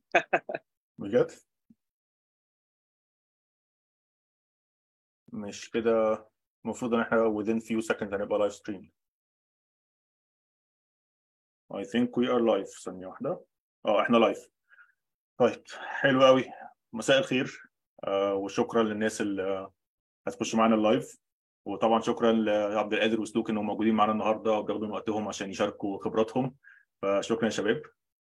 بجد مش كده المفروض ان احنا within few seconds هنبقى لايف ستريم I think we are live ثانية واحدة اه احنا لايف طيب حلو قوي مساء الخير آه وشكرا للناس اللي هتخش معانا اللايف وطبعا شكرا لعبد القادر وسلوك انهم موجودين معانا النهارده وبياخدوا من وقتهم عشان يشاركوا خبراتهم فشكرا يا شباب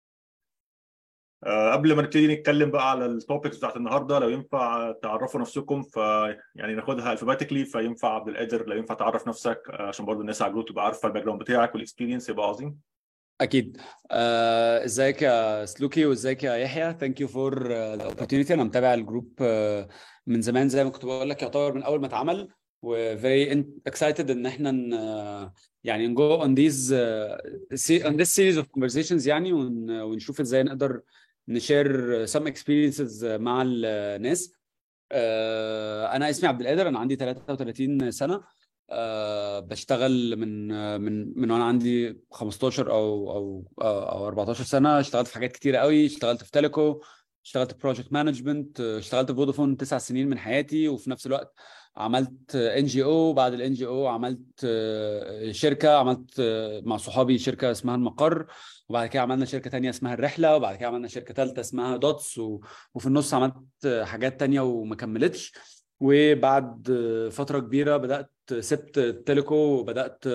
آه قبل ما نبتدي نتكلم بقى على التوبكس بتاعت النهارده لو ينفع تعرفوا نفسكم ف يعني ناخدها الفابيتيكلي فينفع عبد القادر لو ينفع تعرف نفسك آه عشان برضو الناس على الجروب تبقى عارفه الباك جراوند بتاعك والاكسبيرينس يبقى عظيم اكيد آه، ازيك يا سلوكي وازيك يا يحيى ثانك يو فور ذا اوبورتونيتي انا متابع الجروب آه، من زمان زي ما كنت بقول لك يعتبر من اول ما اتعمل و very excited ان احنا ن, يعني نجو on these uh, on this series of conversations يعني ون, ونشوف ازاي نقدر نشير some experiences مع الناس آه، انا اسمي عبد القادر انا عندي 33 سنه أه بشتغل من من من وانا عندي 15 او او او 14 سنه اشتغلت في حاجات كتيره قوي اشتغلت في تيليكو اشتغلت بروجكت مانجمنت اشتغلت في فودافون تسع سنين من حياتي وفي نفس الوقت عملت ان جي او بعد الان جي او عملت شركه عملت مع صحابي شركه اسمها المقر وبعد كده عملنا شركه تانية اسمها الرحله وبعد كده عملنا شركه ثالثه اسمها دوتس و... وفي النص عملت حاجات تانية وما كملتش وبعد فتره كبيره بدات سبت التليكو وبدات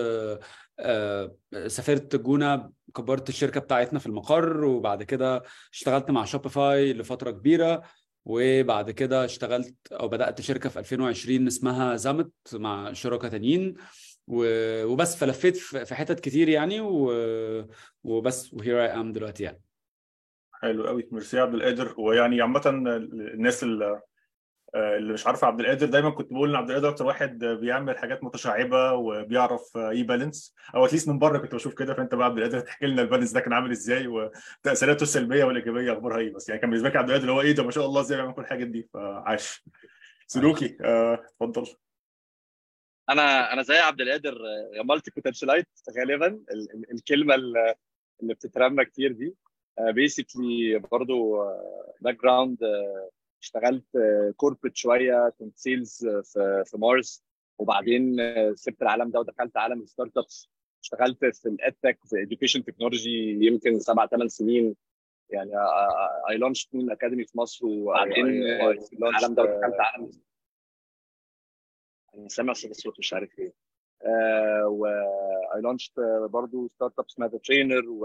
سافرت الجونه كبرت الشركه بتاعتنا في المقر وبعد كده اشتغلت مع شوبيفاي لفتره كبيره وبعد كده اشتغلت او بدات شركه في 2020 اسمها زمت مع شركاء تانيين وبس فلفيت في حتت كتير يعني وبس وهير اي ام دلوقتي يعني حلو قوي ميرسي يا عبد القادر ويعني عامه الناس اللي اللي مش عارف عبد القادر دايما كنت بقول ان عبد القادر اكتر واحد بيعمل حاجات متشعبه وبيعرف ايه بالانس او اتليست من بره كنت بشوف كده فانت بقى عبد القادر تحكي لنا البالانس ده كان عامل ازاي وتاثيراته السلبيه والايجابيه اخبارها ايه بس يعني كان بالنسبه لك عبد القادر اللي هو ايه ده ما شاء الله ازاي بيعمل كل الحاجات دي فعاش سلوكي اتفضل آه، انا انا زي عبد القادر مالتي بوتنشلايت غالبا الكلمه اللي بتترمى كتير دي بيسكلي برضو باك جراوند اشتغلت كوربريت شويه كنت سيلز في في مارس وبعدين سبت العالم ده ودخلت عالم الستارت ابس اشتغلت في الادتك في education تكنولوجي يمكن سبع ثمان سنين يعني اي لانش تون اكاديمي في مصر وبعدين العالم ده ودخلت عالم انا سامع الصوت مش عارف ايه و اي لانشت برضه ستارت اب اسمها ذا ترينر و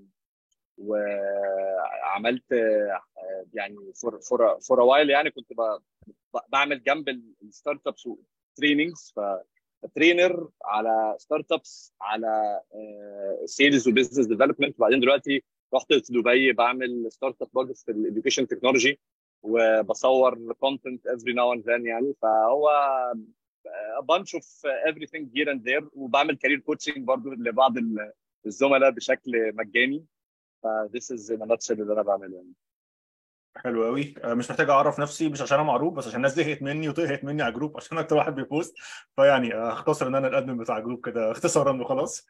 وعملت يعني فور فور فور وايل يعني كنت بعمل جنب الستارت ابس تريننجز فترينر على ستارت ابس على سيلز وبزنس ديفلوبمنت وبعدين دلوقتي رحت في دبي بعمل ستارت اب برضه في الاديوكيشن تكنولوجي وبصور كونتنت افري ناو اند ذن يعني فهو a bunch of everything here and there وبعمل كارير كوتشنج برضه لبعض الزملاء بشكل مجاني فذيس از ان ناتشل اللي انا بعمله يعني حلو قوي مش محتاج اعرف نفسي مش عشان انا معروف بس عشان الناس زهقت مني وطهقت مني على الجروب عشان اكتر واحد بيبوست فيعني اختصر ان انا الادمن بتاع الجروب كده اختصارا وخلاص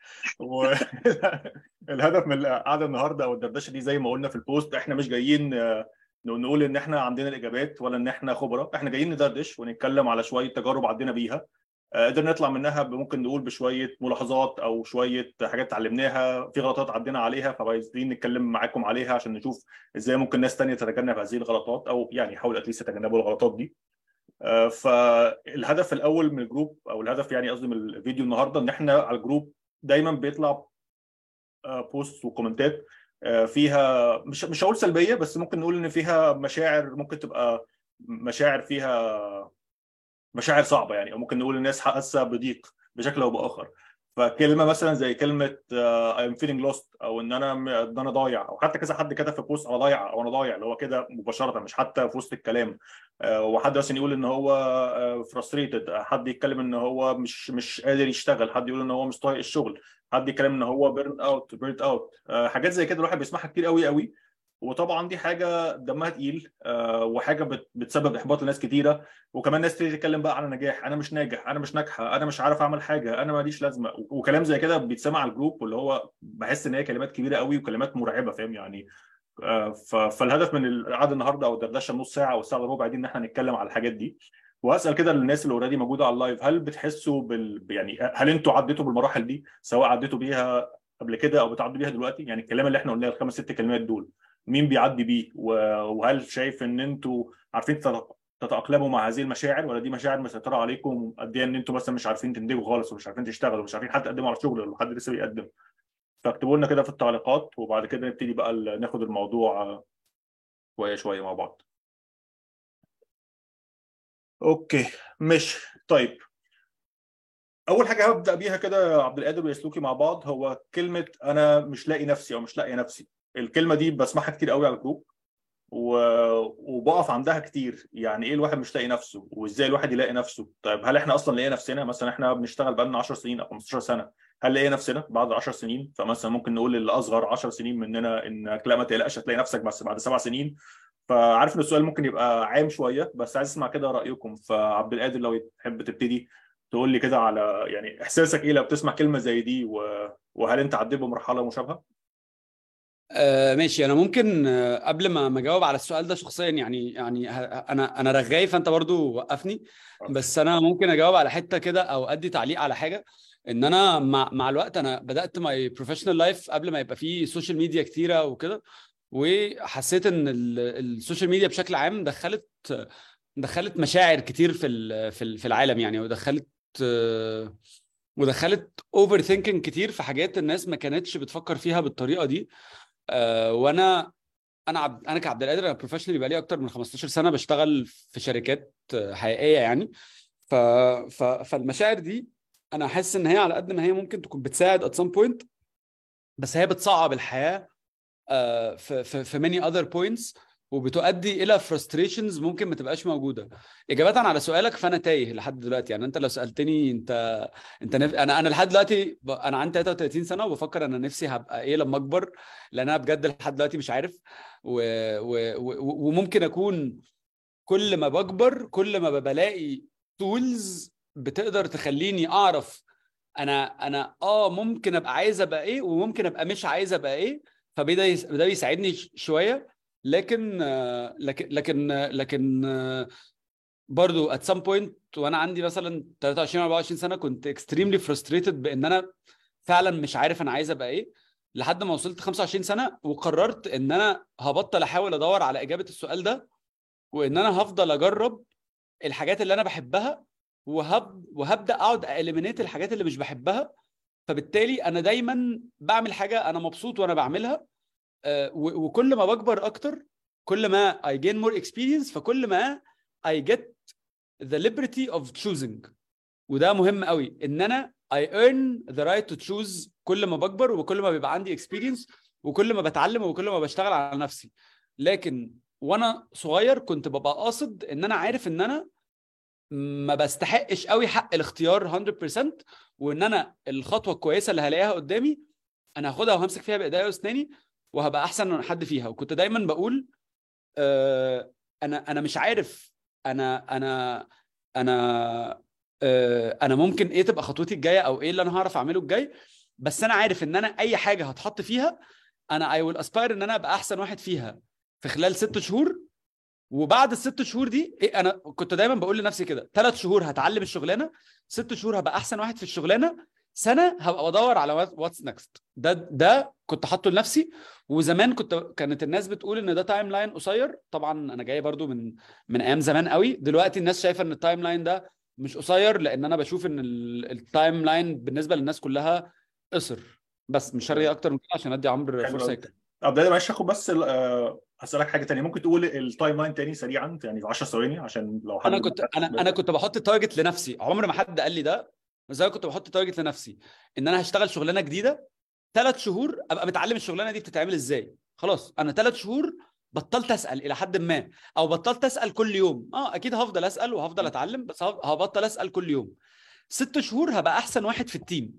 والهدف من القعده النهارده او الدردشه دي زي ما قلنا في البوست احنا مش جايين نقول ان احنا عندنا الاجابات ولا ان احنا خبراء احنا جايين ندردش ونتكلم على شويه تجارب عدينا بيها قدرنا نطلع منها ممكن نقول بشويه ملاحظات او شويه حاجات اتعلمناها في غلطات عدينا عليها فعايزين نتكلم معاكم عليها عشان نشوف ازاي ممكن ناس ثانيه تتجنب هذه الغلطات او يعني يحاولوا اتليست يتجنبوا الغلطات دي فالهدف الاول من الجروب او الهدف يعني قصدي من الفيديو النهارده ان احنا على الجروب دايما بيطلع بوست وكومنتات فيها مش مش هقول سلبيه بس ممكن نقول ان فيها مشاعر ممكن تبقى مشاعر فيها مشاعر صعبه يعني او ممكن نقول الناس حاسه بضيق بشكل او باخر فكلمه مثلا زي كلمه اي ام فيلينج لوست او ان انا ان انا ضايع او حتى كذا حد كتب في بوست انا ضايع او انا ضايع اللي هو كده مباشره مش حتى في وسط الكلام وحد مثلا يقول ان هو فرستريتد حد يتكلم ان هو مش مش قادر يشتغل حد يقول ان هو مش طايق الشغل حد يتكلم ان هو بيرن اوت بيرن اوت حاجات زي كده الواحد بيسمعها كتير قوي قوي وطبعا دي حاجه دمها تقيل آه وحاجه بتسبب احباط لناس كتيره وكمان ناس تيجي تتكلم بقى على نجاح انا مش ناجح انا مش ناجحه انا مش عارف اعمل حاجه انا ماليش لازمه وكلام زي كده بيتسمع على الجروب واللي هو بحس ان هي كلمات كبيره قوي وكلمات مرعبه فاهم يعني آه، ف- فالهدف من القعده النهارده او الدردشه نص ساعه او الساعه الا ربع دي ان احنا نتكلم على الحاجات دي واسال كده للناس اللي اوريدي موجوده على اللايف هل بتحسوا بال يعني هل انتوا عديتوا بالمراحل دي سواء عديتوا بيها قبل كده او بتعدوا بيها دلوقتي يعني الكلام اللي احنا قلناه الخمس ست كلمات دول مين بيعدي بيه و- وهل شايف ان انتوا عارفين تت- تتاقلموا مع هذه المشاعر ولا دي مشاعر مسيطره عليكم قد ايه ان انتوا مثلا مش عارفين تنتجوا خالص ومش عارفين تشتغلوا ومش عارفين حد تقدموا على شغل ولا حد لسه بيقدم فاكتبوا لنا كده في التعليقات وبعد كده نبتدي بقى ال- ناخد الموضوع آه، شويه شويه مع بعض اوكي مش طيب اول حاجه هبدا بيها كده يا عبد القادر ويسلوكي مع بعض هو كلمه انا مش لاقي نفسي او مش لاقي نفسي الكلمه دي بسمعها كتير قوي على الجروب و... وبقف عندها كتير يعني ايه الواحد مش لاقي نفسه وازاي الواحد يلاقي نفسه طيب هل احنا اصلا لقينا نفسنا مثلا احنا بنشتغل بقالنا 10 سنين او 15 سنه هل لقينا نفسنا بعد 10 سنين فمثلا ممكن نقول اللي اصغر 10 سنين مننا انك لا ما تقلقش هتلاقي نفسك بس بعد سبع سنين فعارف ان السؤال ممكن يبقى عام شويه بس عايز اسمع كده رايكم فعبد القادر لو تحب تبتدي تقول لي كده على يعني احساسك ايه لو بتسمع كلمه زي دي و... وهل انت عديت بمرحله مشابهه؟ آه ماشي انا ممكن آه قبل ما ما اجاوب على السؤال ده شخصيا يعني يعني ه- انا انا رغاي فانت برضو وقفني بس انا ممكن اجاوب على حته كده او ادي تعليق على حاجه ان انا مع مع الوقت انا بدات ماي بروفيشنال لايف قبل ما يبقى فيه سوشيال ميديا كتيره وكده وحسيت ان ال- السوشيال ميديا بشكل عام دخلت دخلت مشاعر كتير في ال- في ال- في العالم يعني ودخلت آه، ودخلت اوفر ثينكينج كتير في حاجات الناس ما كانتش بتفكر فيها بالطريقه دي آه، وانا انا عبد انا كعبد القادر انا بروفيشنال بقالي اكتر من 15 سنه بشتغل في شركات آه، حقيقيه يعني ف... ف... فالمشاعر دي انا احس ان هي على قد ما هي ممكن تكون بتساعد at some point بس هي بتصعب الحياه آه، في في في many other points وبتؤدي الى frustrations ممكن ما تبقاش موجوده اجابه على سؤالك فانا تايه لحد دلوقتي يعني انت لو سالتني انت انت نف... انا انا لحد دلوقتي ب... انا عندي 33 سنه وبفكر انا نفسي هبقى ايه لما اكبر لان انا بجد لحد دلوقتي مش عارف و... و... و... وممكن اكون كل ما بكبر كل ما بلاقي تولز بتقدر تخليني اعرف انا انا اه ممكن ابقى عايز ابقى ايه وممكن ابقى مش عايز ابقى ايه فبدا يس... ده بيساعدني ش- شويه لكن آه، لكن لكن آه، لكن آه، برضو at some point وانا عندي مثلا 23 24 سنه كنت extremely frustrated بان انا فعلا مش عارف انا عايز ابقى ايه لحد ما وصلت 25 سنه وقررت ان انا هبطل احاول ادور على اجابه السؤال ده وان انا هفضل اجرب الحاجات اللي انا بحبها وهب وهبدا اقعد اليمينيت الحاجات اللي مش بحبها فبالتالي انا دايما بعمل حاجه انا مبسوط وانا بعملها آه، و- وكل ما بكبر اكتر كل ما I gain more experience فكل ما I get the liberty of choosing وده مهم قوي ان انا I earn the right to choose كل ما بكبر وكل ما بيبقى عندي experience وكل ما بتعلم وكل ما بشتغل على نفسي لكن وانا صغير كنت ببقى قاصد ان انا عارف ان انا ما بستحقش قوي حق الاختيار 100% وان انا الخطوه الكويسه اللي هلاقيها قدامي انا هاخدها وهمسك فيها بايديا واسناني وهبقى احسن من حد فيها وكنت دايما بقول آه انا انا مش عارف انا انا انا آه انا ممكن ايه تبقى خطوتي الجايه او ايه اللي انا هعرف اعمله الجاي بس انا عارف ان انا اي حاجه هتحط فيها انا اي ويل اسباير ان انا ابقى احسن واحد فيها في خلال ست شهور وبعد الست شهور دي إيه انا كنت دايما بقول لنفسي كده ثلاث شهور هتعلم الشغلانه ست شهور هبقى احسن واحد في الشغلانه سنه هبقى بدور على واتس نكست ده ده كنت حاطه لنفسي وزمان كنت كانت الناس بتقول ان ده تايم لاين قصير طبعا انا جاي برضو من من ايام زمان قوي دلوقتي الناس شايفه ان التايم لاين ده مش قصير لان انا بشوف ان ال- التايم لاين بالنسبه للناس كلها قصر بس مش هرغي اكتر من كده عشان ادي عمرو حلو فرصه أوي. يتكلم عبد القادر معلش هاخد بس ال- آه، هسألك حاجه تانية ممكن تقول التايم لاين تاني سريعا يعني في 10 ثواني عشان لو حد انا كنت انا انا كنت بحط تارجت لنفسي عمر ما حد قال لي ده بس انا كنت بحط تارجت لنفسي ان انا هشتغل شغلانه جديده ثلاث شهور ابقى متعلم الشغلانه دي بتتعمل ازاي خلاص انا ثلاث شهور بطلت اسال الى حد ما او بطلت اسال كل يوم اه اكيد هفضل اسال وهفضل اتعلم بس هف- هبطل اسال كل يوم ست شهور هبقى احسن واحد في التيم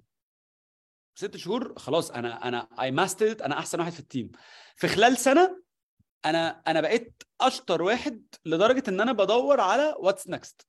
ست شهور خلاص انا انا اي ماسترد انا احسن واحد في التيم في خلال سنه انا انا بقيت اشطر واحد لدرجه ان انا بدور على واتس نكست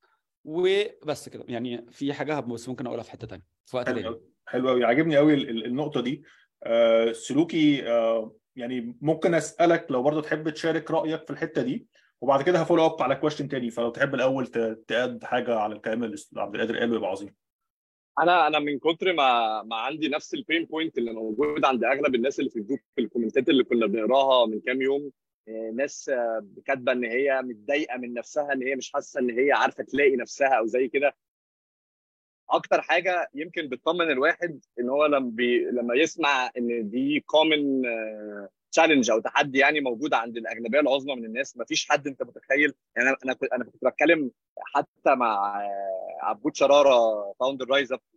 وبس كده يعني في حاجه بس ممكن اقولها في حته تانية في وقت حلو تاني قوي حلو قوي عاجبني قوي ال- ال- النقطه دي آه، سلوكي آه، يعني ممكن اسالك لو برضه تحب تشارك رايك في الحته دي وبعد كده هفولو اب على كويشن تاني فلو تحب الاول تاد حاجه على الكلام اللي عبد القادر قاله يبقى عظيم انا انا من كتر ما ما عندي نفس البين بوينت اللي موجود عند اغلب الناس اللي في الجروب في الكومنتات اللي كنا بنقراها من كام يوم ناس كاتبه ان هي متضايقه من نفسها ان هي مش حاسه ان هي عارفه تلاقي نفسها او زي كده اكتر حاجه يمكن بتطمن الواحد ان هو لما بي... لما يسمع ان دي كومن تشالنج او تحدي يعني موجود عند الاغلبيه العظمى من الناس ما فيش حد انت متخيل يعني انا انا انا كنت بتكلم حتى مع عبود شراره فاوندر رايز اب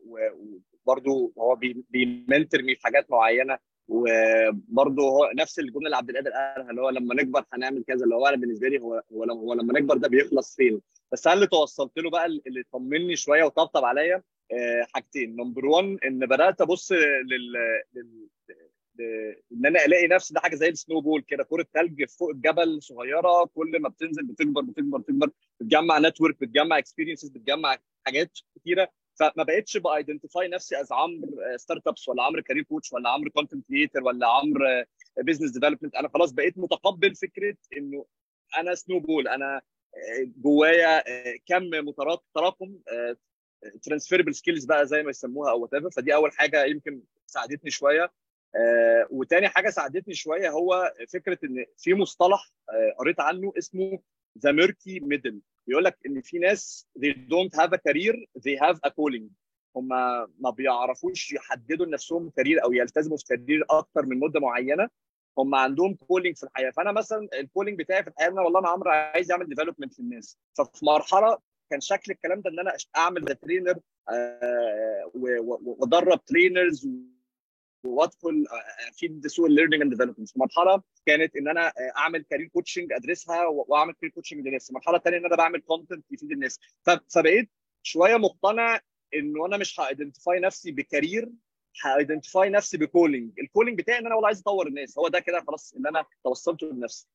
وبرده هو بيمنتر في حاجات معينه وبرضه هو نفس الجمله اللي عبد القادر قالها اللي هو لما نكبر هنعمل كذا اللي هو انا بالنسبه لي هو هو لما, هو لما نكبر ده بيخلص فين بس انا اللي توصلت له بقى اللي طمني شويه وطبطب عليا حاجتين نمبر 1 ان بدات ابص لل, لل... ان انا الاقي نفسي ده حاجه زي السنو بول كده كره ثلج فوق الجبل صغيره كل ما بتنزل بتكبر بتكبر بتكبر بتجمع نتورك بتجمع اكسبيرينسز بتجمع حاجات كتيره فما بقتش بايدنتيفاي نفسي از عمرو ستارت ابس ولا عمرو كارير كوتش ولا عمرو كونتنت كريتور ولا عمرو بزنس ديفلوبمنت انا خلاص بقيت متقبل فكره انه انا سنو بول انا جوايا كم تراكم ترانسفيربل سكيلز بقى زي ما يسموها او وات فدي اول حاجه يمكن ساعدتني شويه آه وتاني حاجه ساعدتني شويه هو فكره ان في مصطلح آه قريت عنه اسمه ذا ميركي ميدل بيقول لك ان في ناس they don't have a career they have a calling هم ما بيعرفوش يحددوا لنفسهم كارير او يلتزموا في كارير اكتر من مده معينه هم عندهم كولينج في الحياه فانا مثلا الكولينج بتاعي في الحياه ان والله انا عمرو عايز اعمل ديفلوبمنت للناس ففي مرحله كان شكل الكلام ده ان انا اعمل ذا ترينر آه وادرب ترينرز وادخل افيد سوق الليرنينج اند ديفلوبمنت في مرحله كانت ان انا اعمل كارير كوتشنج ادرسها واعمل كارير كوتشنج للناس المرحله الثانيه ان انا بعمل كونتنت يفيد الناس فبقيت شويه مقتنع انه انا مش هايدنتيفاي نفسي بكارير هايدنتيفاي نفسي بكولينج الكولينج بتاعي ان انا والله عايز اطور الناس هو ده كده خلاص اللي انا توصلته لنفسي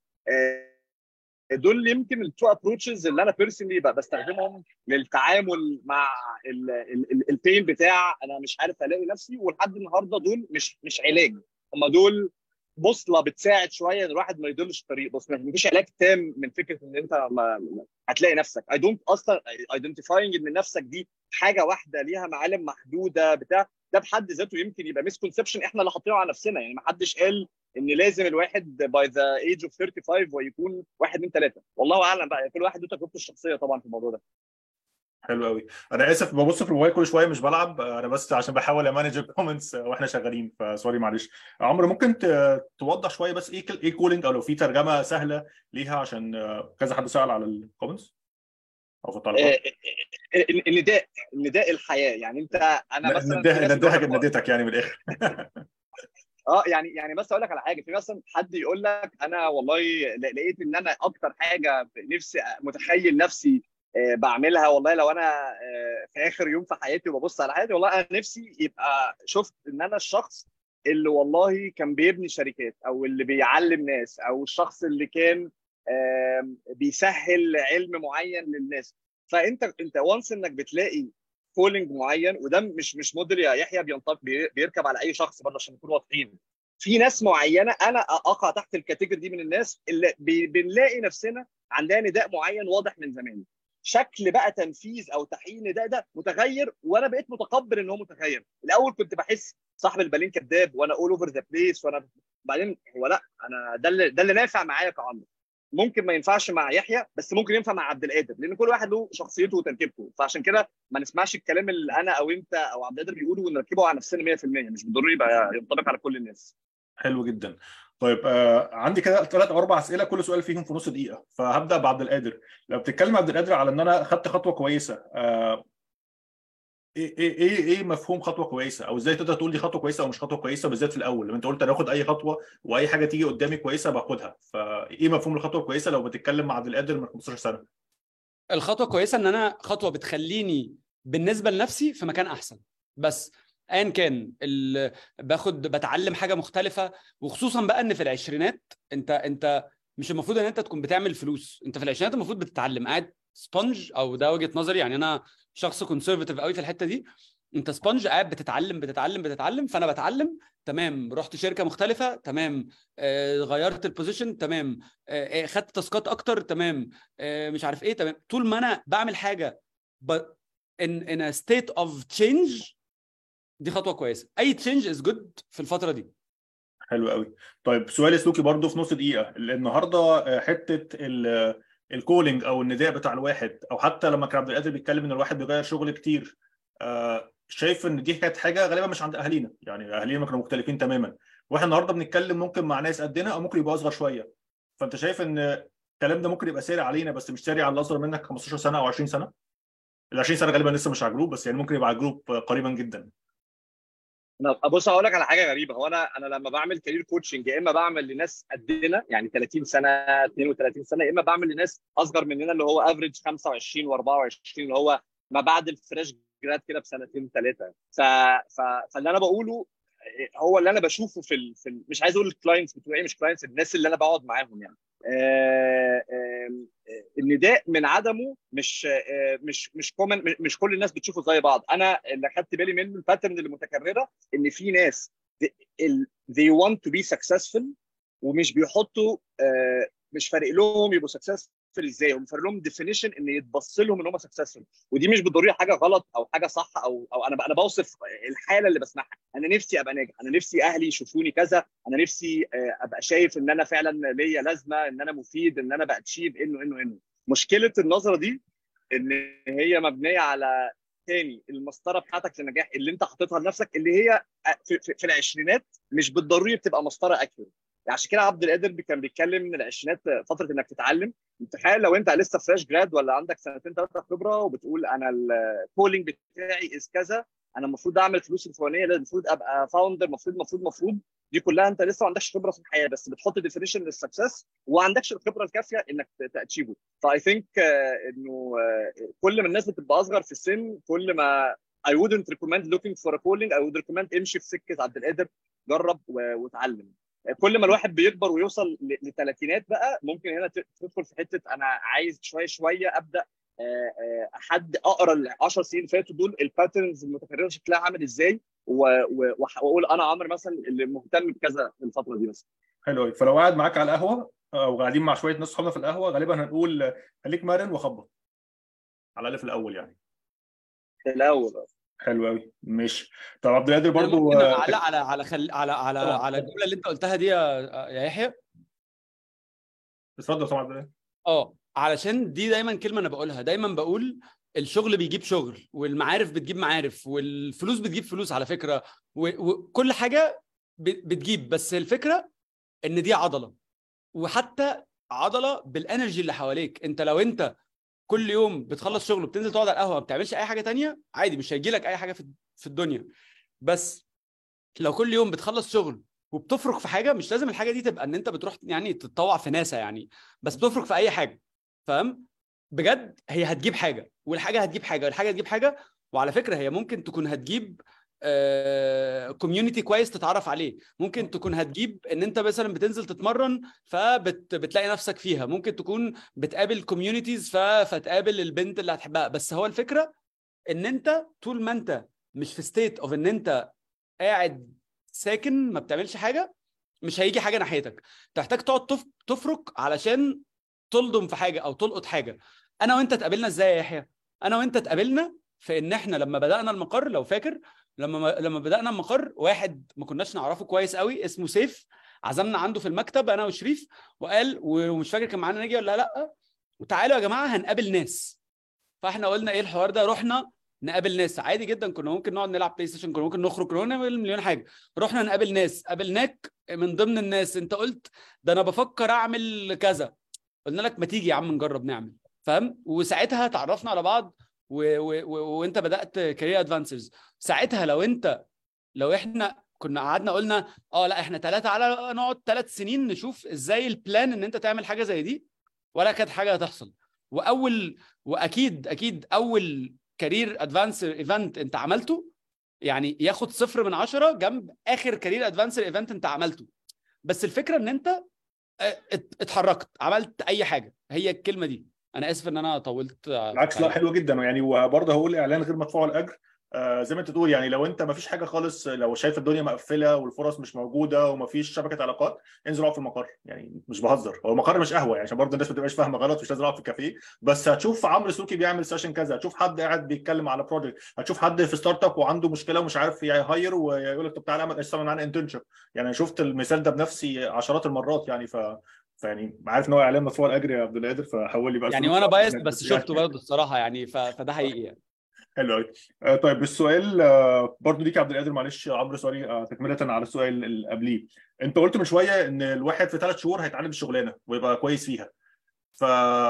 دول يمكن التو ابروتشز اللي انا بيرسونلي بستخدمهم للتعامل مع البين بتاع انا مش عارف الاقي نفسي ولحد النهارده دول مش مش علاج هم دول بوصله بتساعد شويه ان الواحد ما يضلش الطريق بس مفيش علاج تام من فكره ان انت ما هتلاقي نفسك اي دونت اصلا ايدنتيفاينج ان نفسك دي حاجه واحده ليها معالم محدوده بتاع ده بحد ذاته يمكن يبقى مسكونسبشن احنا اللي حاطينه على نفسنا يعني ما حدش قال ان لازم الواحد باي ذا ايج اوف 35 ويكون واحد من ثلاثه والله اعلم بقى كل واحد له تجربته الشخصيه طبعا في الموضوع ده حلو قوي انا اسف ببص في الموبايل كل شويه مش بلعب انا بس عشان بحاول امانج الكومنتس واحنا شغالين فسوري معلش عمرو ممكن توضح شويه بس ايه ايه كولينج او لو في ترجمه سهله ليها عشان كذا حد سال على الكومنتس او في الطلبات النداء نداء الحياه يعني انت انا مثلا نداها نديتك يعني من الاخر اه يعني يعني بس اقول لك على حاجه في مثلا حد يقول لك انا والله لقيت ان انا اكتر حاجه نفسي متخيل نفسي بعملها والله لو انا في اخر يوم في حياتي وببص على حياتي والله انا نفسي يبقى شفت ان انا الشخص اللي والله كان بيبني شركات او اللي بيعلم ناس او الشخص اللي كان بيسهل علم معين للناس فانت انت وانس انك بتلاقي كولينج معين وده مش مش موديل يا يحيى بينطبق بيركب على اي شخص برضه عشان نكون واضحين في ناس معينه انا اقع تحت الكاتيجوري دي من الناس اللي بنلاقي نفسنا عندها نداء معين واضح من زمان شكل بقى تنفيذ او تحقيق النداء ده متغير وانا بقيت متقبل ان هو متغير الاول كنت بحس صاحب البالين كذاب وانا اول اوفر ذا بليس وانا بعدين هو لا انا ده اللي ده اللي نافع معايا كعمرو ممكن ما ينفعش مع يحيى بس ممكن ينفع مع عبد القادر لان كل واحد له شخصيته وتركيبته فعشان كده ما نسمعش الكلام اللي انا او انت او عبد القادر بيقوله ونركبه على نفسنا 100% مش بالضروري يبقى ينطبق على كل الناس حلو جدا طيب آه عندي كده ثلاث او اربع اسئله كل سؤال فيهم في نص دقيقه فهبدا بعبد القادر لو بتتكلم عبد القادر على ان انا خدت خطوه كويسه آه ايه ايه ايه ايه مفهوم خطوه كويسه او ازاي تقدر تقول دي خطوه كويسه او مش خطوه كويسه بالذات في الاول لما انت قلت انا اخد اي خطوه واي حاجه تيجي قدامي كويسه باخدها فايه مفهوم الخطوه الكويسه لو بتتكلم مع عبد القادر من 15 سنه الخطوه كويسه ان انا خطوه بتخليني بالنسبه لنفسي في مكان احسن بس ايا كان باخد بتعلم حاجه مختلفه وخصوصا بقى ان في العشرينات انت انت مش المفروض ان انت تكون بتعمل فلوس انت في العشرينات المفروض بتتعلم قاعد سبونج او ده وجهه نظري يعني انا شخص كونسرفتيف قوي في الحته دي انت سبونج قاعد بتتعلم بتتعلم بتتعلم فانا بتعلم تمام رحت شركه مختلفه تمام آه غيرت البوزيشن تمام آه خدت تاسكات اكتر تمام آه مش عارف ايه تمام طول ما انا بعمل حاجه ب... in in a state of change دي خطوه كويسه اي تشينج از جود في الفتره دي حلو قوي طيب سؤال سلوكي برضو في نص دقيقه النهارده حته الكولينج او النداء بتاع الواحد او حتى لما كان عبد القادر بيتكلم ان الواحد بيغير شغل كتير شايف ان دي كانت حاجه غالبا مش عند اهالينا يعني اهالينا كانوا مختلفين تماما واحنا النهارده بنتكلم ممكن مع ناس قدنا او ممكن يبقى اصغر شويه فانت شايف ان الكلام ده ممكن يبقى ساري علينا بس مش ساري على اللي اصغر منك 15 سنه او 20 سنه ال 20 سنه غالبا لسه مش على جروب بس يعني ممكن يبقى على جروب قريبا جدا انا بص هقول لك على حاجه غريبه هو انا انا لما بعمل كارير كوتشنج يا اما بعمل لناس قدنا يعني 30 سنه 32 سنه يا اما بعمل لناس اصغر مننا اللي هو افريج 25 و24 اللي هو ما بعد الفريش جراد كده بسنتين ثلاثه ف... ف... فاللي انا بقوله هو اللي انا بشوفه في ال... في ال... مش عايز اقول الكلاينتس بتوعي مش كلاينتس الناس اللي انا بقعد معاهم يعني آه آه النداء من عدمه مش آه مش مش كومن مش كل الناس بتشوفه زي بعض انا اللي خدت بالي منه الباترن اللي متكرره ان في ناس they want to be successful ومش بيحطوا مش فارق لهم يبقوا successful ازاي هم فارق لهم ديفينيشن ان يتبص لهم ان هم سكسسفل ودي مش بالضروره حاجه غلط او حاجه صح او او انا انا بوصف الحاله اللي بسمعها انا نفسي ابقى ناجح انا نفسي اهلي يشوفوني كذا انا نفسي ابقى شايف ان انا فعلا ليا لازمه ان انا مفيد ان انا باتشيف انه انه انه مشكله النظره دي ان هي مبنيه على تاني المسطره بتاعتك للنجاح اللي انت حاططها لنفسك اللي هي في, في, في العشرينات مش بالضروري بتبقى مسطره اكيوريت عشان كده عبد القادر كان بيتكلم من العشرينات فتره انك تتعلم تخيل لو انت لسه فريش جراد ولا عندك سنتين ثلاثه خبره وبتقول انا الكولينج بتاعي از كذا انا المفروض اعمل فلوس الفلانيه المفروض ابقى فاوندر المفروض المفروض المفروض دي كلها انت لسه ما عندكش خبره في الحياه بس بتحط ديفينيشن للسكسس وما عندكش الخبره الكافيه انك تاتشيفه فاي ثينك انه كل ما الناس بتبقى اصغر في السن كل ما I wouldn't recommend looking for a calling I would recommend امشي في سكه عبد القادر جرب واتعلم كل ما الواحد بيكبر ويوصل لثلاثينات بقى ممكن هنا تدخل في حته انا عايز شويه شويه ابدا حد اقرا ال 10 سنين اللي فاتوا دول الباترنز المتكرره شكلها عامل ازاي واقول انا عمرو مثلا اللي مهتم بكذا في الفتره دي مثلا حلو قوي فلو قاعد معاك على القهوه او قاعدين مع شويه ناس صحابنا في القهوه غالبا هنقول خليك مرن وخبط على الاقل في الاول يعني في الاول حلو قوي ماشي طب عبد القادر برضو على على على خل... على على طبعا. على الجمله اللي انت قلتها دي يا يا يحيى اتفضل طبعا عبد القادر اه علشان دي دايما كلمه انا بقولها دايما بقول الشغل بيجيب شغل والمعارف بتجيب معارف والفلوس بتجيب فلوس على فكره و... وكل حاجه بتجيب بس الفكره ان دي عضله وحتى عضله بالانرجي اللي حواليك انت لو انت كل يوم بتخلص شغل وبتنزل تقعد على القهوه ما بتعملش اي حاجه تانية عادي مش هيجي لك اي حاجه في في الدنيا بس لو كل يوم بتخلص شغل وبتفرق في حاجه مش لازم الحاجه دي تبقى ان انت بتروح يعني تتطوع في ناسا يعني بس بتفرق في اي حاجه فاهم بجد هي هتجيب حاجه والحاجه هتجيب حاجه والحاجه هتجيب حاجه وعلى فكره هي ممكن تكون هتجيب كوميونتي كويس تتعرف عليه ممكن تكون هتجيب ان انت مثلا بتنزل تتمرن فبتلاقي نفسك فيها ممكن تكون بتقابل كوميونيتيز فتقابل البنت اللي هتحبها بس هو الفكره ان انت طول ما انت مش في ستيت اوف ان انت قاعد ساكن ما بتعملش حاجه مش هيجي حاجه ناحيتك تحتاج تقعد تفرك علشان تلضم في حاجه او تلقط حاجه انا وانت اتقابلنا ازاي يا يحيى انا وانت اتقابلنا في ان احنا لما بدانا المقر لو فاكر لما لما بدانا المقر واحد ما كناش نعرفه كويس قوي اسمه سيف عزمنا عنده في المكتب انا وشريف وقال ومش فاكر كان معانا ناجي ولا لا وتعالوا يا جماعه هنقابل ناس فاحنا قلنا ايه الحوار ده رحنا نقابل ناس عادي جدا كنا ممكن نقعد نلعب بلاي ستيشن كنا ممكن نخرج كنا نعمل مليون حاجه رحنا نقابل ناس قابلناك من ضمن الناس انت قلت ده انا بفكر اعمل كذا قلنا لك ما تيجي يا عم نجرب نعمل فاهم وساعتها تعرفنا على بعض و... و... و... وانت بدات كارير ادفانسرز ساعتها لو انت لو احنا كنا قعدنا قلنا اه لا احنا ثلاثه على نقعد ثلاث سنين نشوف ازاي البلان ان انت تعمل حاجه زي دي ولا كانت حاجه هتحصل واول واكيد اكيد اول كارير ادفانسر ايفنت انت عملته يعني ياخد صفر من عشرة جنب اخر كارير ادفانسر ايفنت انت عملته بس الفكره ان انت اتحركت عملت اي حاجه هي الكلمه دي انا اسف ان انا طولت بالعكس لا حلو جدا يعني وبرضه هقول اعلان غير مدفوع الاجر آه زي ما انت تقول يعني لو انت ما فيش حاجه خالص لو شايف الدنيا مقفله والفرص مش موجوده وما فيش شبكه علاقات انزل اقعد في المقر يعني مش بهزر هو المقر مش قهوه يعني عشان برضه الناس ما تبقاش فاهمه غلط مش لازم اقعد في كافيه بس هتشوف عمرو سلوكي بيعمل سيشن كذا هتشوف حد قاعد بيتكلم على بروجكت هتشوف حد في ستارت اب وعنده مشكله ومش عارف يهاير ويقول لك طب تعالى اعمل اشتغل معانا انترنشيب يعني انا شفت المثال ده بنفسي عشرات المرات يعني ف فيعني عارف ان هو اعلان مدفوع الاجر يا عبد القادر فحول لي بقى يعني وانا بايست بس شفته برضه الصراحه يعني ف... فده حقيقي يعني حلو قوي آه طيب السؤال آه برضو ليك يا عبد القادر معلش عمرو سوري آه تكمله على السؤال اللي قبليه انت قلت من شويه ان الواحد في ثلاث شهور هيتعلم الشغلانه ويبقى كويس فيها ف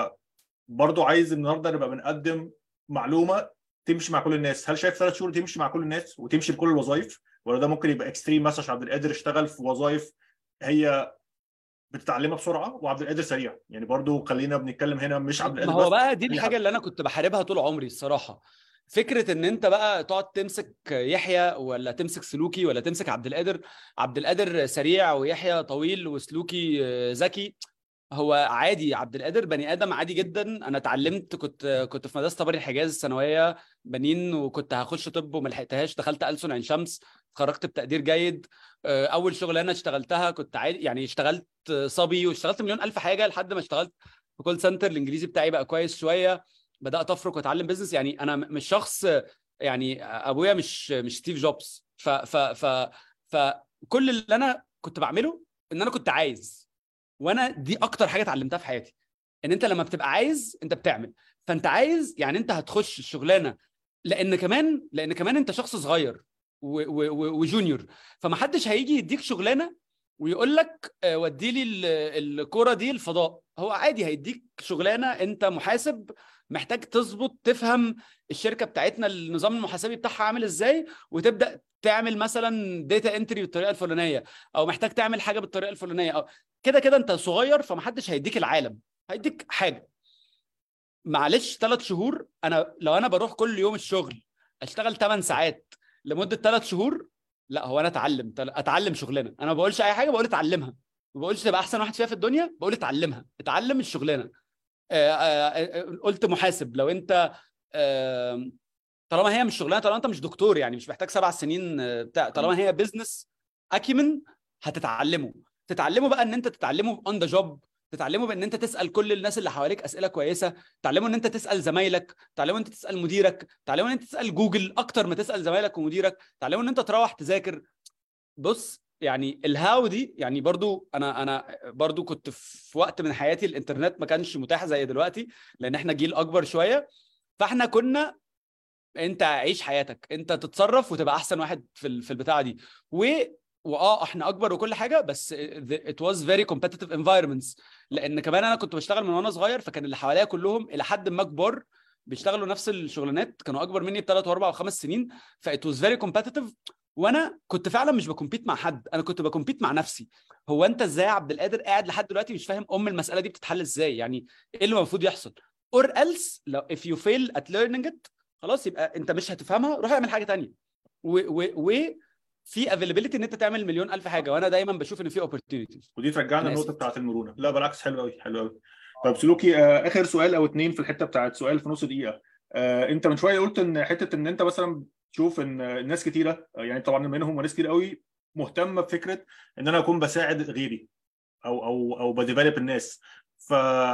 برضو عايز النهارده نبقى بنقدم معلومه تمشي مع كل الناس هل شايف ثلاث شهور تمشي مع كل الناس وتمشي بكل الوظائف ولا ده ممكن يبقى اكستريم مثلا عشان عبد القادر اشتغل في وظائف هي بتتعلمها بسرعه وعبد القادر سريع يعني برضو خلينا بنتكلم هنا مش عبد القادر ما هو بس بقى دي الحاجه اللي انا كنت بحاربها طول عمري الصراحه فكره ان انت بقى تقعد تمسك يحيى ولا تمسك سلوكي ولا تمسك عبد القادر عبد القادر سريع ويحيى طويل وسلوكي ذكي هو عادي عبد القادر بني ادم عادي جدا انا اتعلمت كنت كنت في مدرسه طبري الحجاز الثانويه بنين وكنت هخش طب وما لحقتهاش دخلت ألسن عين شمس اتخرجت بتقدير جيد اول شغلانه اشتغلتها كنت عادي يعني اشتغلت صبي واشتغلت مليون الف حاجه لحد ما اشتغلت في كول سنتر الانجليزي بتاعي بقى كويس شويه بدات افرك واتعلم بزنس يعني انا مش شخص يعني ابويا مش مش ستيف جوبز ف ف ف فكل اللي انا كنت بعمله ان انا كنت عايز وانا دي اكتر حاجه اتعلمتها في حياتي ان انت لما بتبقى عايز انت بتعمل فانت عايز يعني انت هتخش الشغلانه لان كمان لان كمان انت شخص صغير وجونيور فما حدش هيجي يديك شغلانه ويقول لك ودي لي الكوره دي الفضاء هو عادي هيديك شغلانه انت محاسب محتاج تظبط تفهم الشركه بتاعتنا النظام المحاسبي بتاعها عامل ازاي وتبدا تعمل مثلا داتا انتري بالطريقه الفلانيه او محتاج تعمل حاجه بالطريقه الفلانيه او كده كده انت صغير فمحدش هيديك العالم هيديك حاجه معلش ثلاث شهور انا لو انا بروح كل يوم الشغل اشتغل 8 ساعات لمده ثلاث شهور لا هو انا اتعلم اتعلم شغلانه انا ما بقولش اي حاجه بقول اتعلمها ما بقولش تبقى احسن واحد فيها في الدنيا بقول اتعلمها اتعلم الشغلانه قلت محاسب لو انت طالما هي مش شغلانه طالما انت مش دكتور يعني مش محتاج سبع سنين بتاع طالما هي بزنس اكيمن هتتعلمه تتعلمه بقى ان انت تتعلمه اون ذا جوب تتعلمه بان انت تسال كل الناس اللي حواليك اسئله كويسه تعلمه ان انت تسال زمايلك تعلمه ان انت تسال مديرك تعلمه ان انت تسال جوجل اكتر ما تسال زمايلك ومديرك تعلمه ان انت تروح تذاكر بص يعني الهاو دي يعني برضو انا انا برضو كنت في وقت من حياتي الانترنت ما كانش متاح زي دلوقتي لان احنا جيل اكبر شويه فاحنا كنا انت عيش حياتك انت تتصرف وتبقى احسن واحد في في البتاعه دي و واه احنا اكبر وكل حاجه بس it was very competitive environments لان كمان انا كنت بشتغل من وانا صغير فكان اللي حواليا كلهم الى حد ما كبار بيشتغلوا نفس الشغلانات كانوا اكبر مني بثلاث واربع وخمس سنين فات واز فيري كومبتيتيف وانا كنت فعلا مش بكمبيت مع حد انا كنت بكمبيت مع نفسي هو انت ازاي يا عبد القادر قاعد لحد دلوقتي مش فاهم ام المساله دي بتتحل ازاي يعني ايه اللي المفروض يحصل اور else لو if you fail at learning it خلاص يبقى انت مش هتفهمها روح اعمل حاجه تانية و, و, و في افيلابيلتي ان انت تعمل مليون الف حاجه وانا دايما بشوف ان في اوبورتيونيتيز ودي ترجعنا النقطه بتاعت المرونه لا بالعكس حلو قوي حلو قوي طب سلوكي آه اخر سؤال او اتنين في الحته بتاعت سؤال في نص دقيقه آه انت من شويه قلت ان حته ان انت مثلا تشوف ان الناس كتيره يعني طبعا منهم ناس كتير قوي مهتمه بفكره ان انا اكون بساعد غيري او او او بديفلوب الناس ف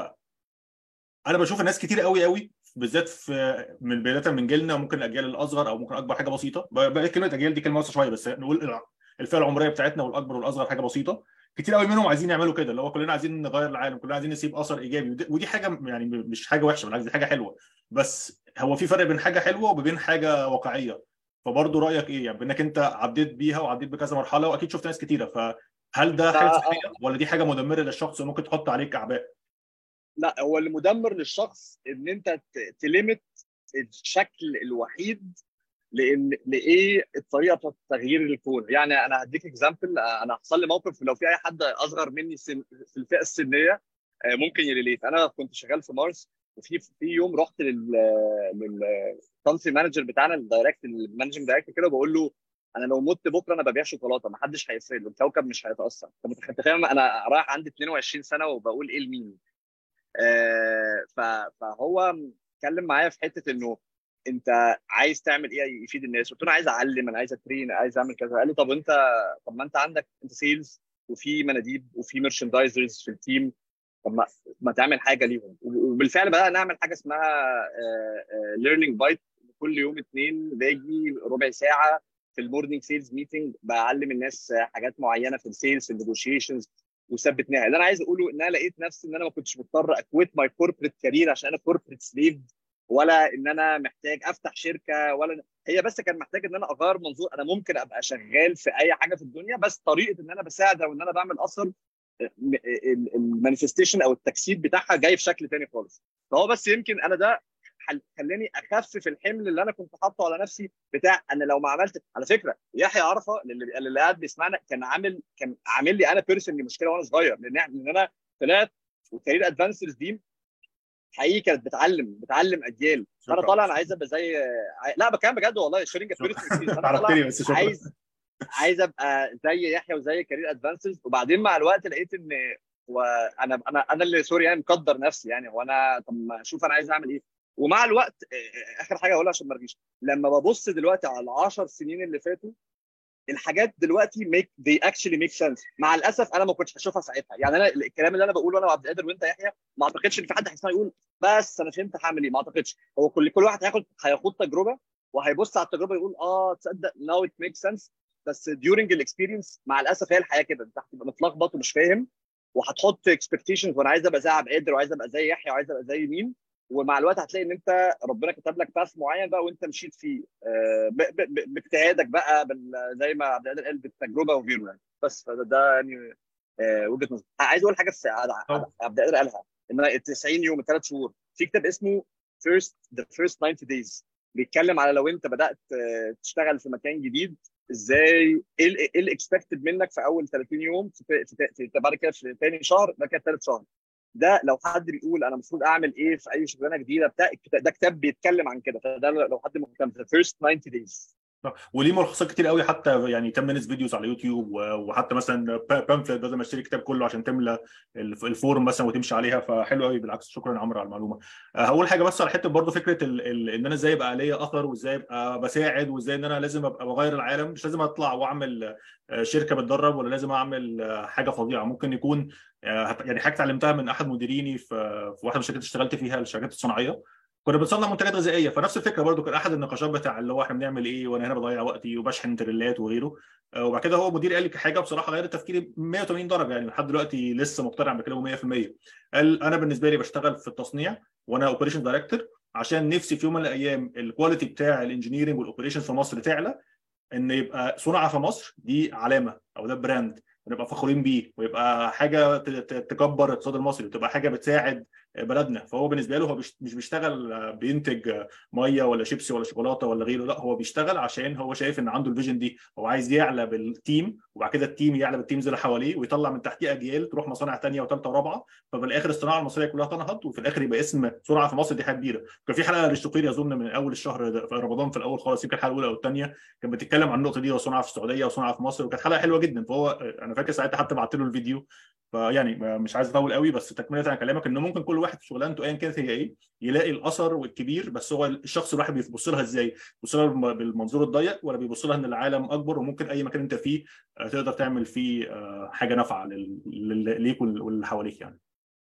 انا بشوف الناس كتير قوي قوي بالذات في من بدايه من جيلنا ممكن الاجيال الاصغر او ممكن اكبر حاجه بسيطه بقى كلمه اجيال دي كلمه واسعه شويه بس نقول الفئه العمريه بتاعتنا والاكبر والاصغر حاجه بسيطه كتير قوي منهم عايزين يعملوا كده اللي هو كلنا عايزين نغير العالم كلنا عايزين نسيب اثر ايجابي ودي حاجه يعني مش حاجه وحشه بالعكس دي حاجه حلوه بس هو في فرق بين حاجه حلوه وبين حاجه واقعيه فبرضه رايك ايه يعني بانك انت عديت بيها وعديت بكذا مرحله واكيد شفت ناس كتيره فهل ده حاجه صحيه ولا دي حاجه مدمره للشخص وممكن تحط عليك اعباء لا هو اللي مدمر للشخص ان انت تلمت الشكل الوحيد لان لايه الطريقه بتاعت تغيير الكون يعني انا هديك اكزامبل انا حصل لي موقف لو في اي حد اصغر مني سن في الفئه السنيه ممكن يريليت انا كنت شغال في مارس وفي في يوم رحت لل للكونتري مانجر بتاعنا الدايركت المانجنج دايركتور كده وبقول له انا لو مت بكره انا ببيع شوكولاته ما حدش هيفرق له الكوكب مش هيتاثر انت متخيل انا رايح عندي 22 سنه وبقول ايه لمين آه فهو اتكلم معايا في حته انه انت عايز تعمل ايه يفيد الناس قلت له انا عايز اعلم انا عايز اترين عايز اعمل كذا قال لي طب انت طب ما انت عندك انت سيلز وفي مناديب وفي مرشندايزرز في التيم طب ما, ما تعمل حاجه ليهم وبالفعل بدانا نعمل حاجه اسمها ليرنينج بايت كل يوم اثنين باجي ربع ساعه في المورنينج سيلز ميتنج بعلم الناس حاجات معينه في السيلز في النيجوشيشنز وثبت نهائي اللي انا عايز اقوله ان انا لقيت نفسي ان انا ما كنتش مضطر اكويت ماي كوربريت كارير عشان انا كوربريت سليف ولا ان انا محتاج افتح شركه ولا هي بس كان محتاج ان انا اغير منظور انا ممكن ابقى شغال في اي حاجه في الدنيا بس طريقه ان انا بساعد او ان انا بعمل اثر المانيفستيشن او التجسيد بتاعها جاي في شكل تاني خالص فهو بس يمكن انا ده خلاني اخفف الحمل اللي انا كنت حاطه على نفسي بتاع انا لو ما عملت على فكره يحيى عرفه اللي, اللي قاعد بيسمعنا كان عامل كان عامل لي انا بيرسونلي مشكله وانا صغير لان لان انا طلعت وكارير ادفانسرز دي حقيقي كانت بتعلم بتعلم اجيال فانا طالع انا عايز ابقى زي لا بكلم بجد والله شيرنج عرفتني بس شكرا عايز عايز ابقى زي يحيى وزي كارير ادفانسرز وبعدين مع الوقت لقيت ان وانا انا انا اللي سوري يعني مقدر نفسي يعني وانا طب ما اشوف انا عايز اعمل ايه ومع الوقت اخر حاجه اقولها عشان ما ارجيش لما ببص دلوقتي على العشر سنين اللي فاتوا الحاجات دلوقتي ميك they actually make sense مع الاسف انا ما كنتش هشوفها ساعتها يعني انا الكلام اللي انا بقوله انا وعبد القادر وانت يحيى ما اعتقدش ان في حد هيسمع يقول بس انا فهمت هعمل ايه ما اعتقدش هو كل كل واحد هياخد هياخد تجربه وهيبص على التجربه يقول اه تصدق now it makes sense بس during الاكسبيرينس مع الاسف هي الحياه كده انت هتبقى متلخبط ومش فاهم وهتحط اكسبكتيشنز وانا عايز ابقى زي عبد القادر وعايز ابقى زي يحيى وعايز ابقى زي مين ومع الوقت هتلاقي ان انت ربنا كتب لك باث معين بقى وانت مشيت فيه باجتهادك بقى زي ما عبد القادر قال بالتجربه وغيره يعني بس فده ده يعني وجهه نظري عايز اقول حاجه في عبد القادر قالها ان ال 90 يوم ثلاث شهور في كتاب اسمه فيرست ذا فيرست 90 دايز بيتكلم على لو انت بدات تشتغل في مكان جديد ازاي ايه الاكسبكتد منك في اول 30 يوم في, في, في بعد كده في ثاني شهر بعد كده ثالث شهر ده لو حد بيقول انا المفروض اعمل ايه في اي شغلانه جديده بتاع ده كتاب بيتكلم عن كده فده لو حد مهتم ذا فيرست 90 دايز وليه ملخصات كتير قوي حتى يعني 10 مينتس فيديوز على يوتيوب وحتى مثلا بامفلت بدل ما اشتري الكتاب كله عشان تملى الفورم مثلا وتمشي عليها فحلو قوي بالعكس شكرا يا عمرو على المعلومه هقول حاجه بس على حته برضه فكره ال ال ان انا ازاي ابقى ليا اثر وازاي ابقى بساعد وازاي ان انا لازم ابقى بغير العالم مش لازم اطلع واعمل شركه بتدرب ولا لازم اعمل حاجه فظيعه ممكن يكون يعني حاجه اتعلمتها من احد مديريني في في واحده من الشركات اشتغلت فيها الشركات الصناعيه كنا بنصنع منتجات غذائيه فنفس الفكره برضو كان احد النقاشات بتاع اللي هو احنا بنعمل ايه وانا هنا بضيع وقتي وبشحن تريلات وغيره وبعد كده هو مدير قال لي حاجه بصراحه غيرت تفكيري 180 درجه يعني لحد دلوقتي لسه مقتنع بكلامه 100% قال انا بالنسبه لي بشتغل في التصنيع وانا اوبريشن دايركتور عشان نفسي في يوم من الايام الكواليتي بتاع الانجينيرنج والاوبريشن في مصر تعلى ان يبقى صنع في مصر دي علامه او ده براند ونبقى فخورين بيه ويبقى حاجه تكبر الاقتصاد المصري وتبقى حاجه بتساعد بلدنا فهو بالنسبه له هو مش بيشتغل بينتج ميه ولا شيبسي ولا شوكولاته ولا غيره لا هو بيشتغل عشان هو شايف ان عنده الفيجن دي هو عايز يعلى بالتيم وبعد كده التيم يعلى بالتيمز اللي حواليه ويطلع من تحتيه اجيال تروح مصانع ثانيه وثالثه ورابعه ففي الاخر الصناعه المصريه كلها تنهض وفي الاخر يبقى اسم صناعه في مصر دي حاجه كبيره كان في حلقه للشقير اظن من اول الشهر في رمضان في الاول خالص يمكن الحلقه الاولى او الثانيه كانت بتتكلم عن النقطه دي وصناعه في السعوديه وصناعه في مصر وكانت حلقه حلوه جدا فهو انا فاكر ساعتها حتى بعت له الفيديو فيعني مش عايز اطول قوي بس تكمله على كلامك ان ممكن كل واحد في شغلانته ايا كانت هي ايه يلاقي الاثر والكبير بس هو الشخص الواحد بيبص لها ازاي؟ بيبص لها بالمنظور الضيق ولا بيبص لها ان العالم اكبر وممكن اي مكان انت فيه تقدر تعمل فيه حاجه نافعه ليك واللي حواليك يعني.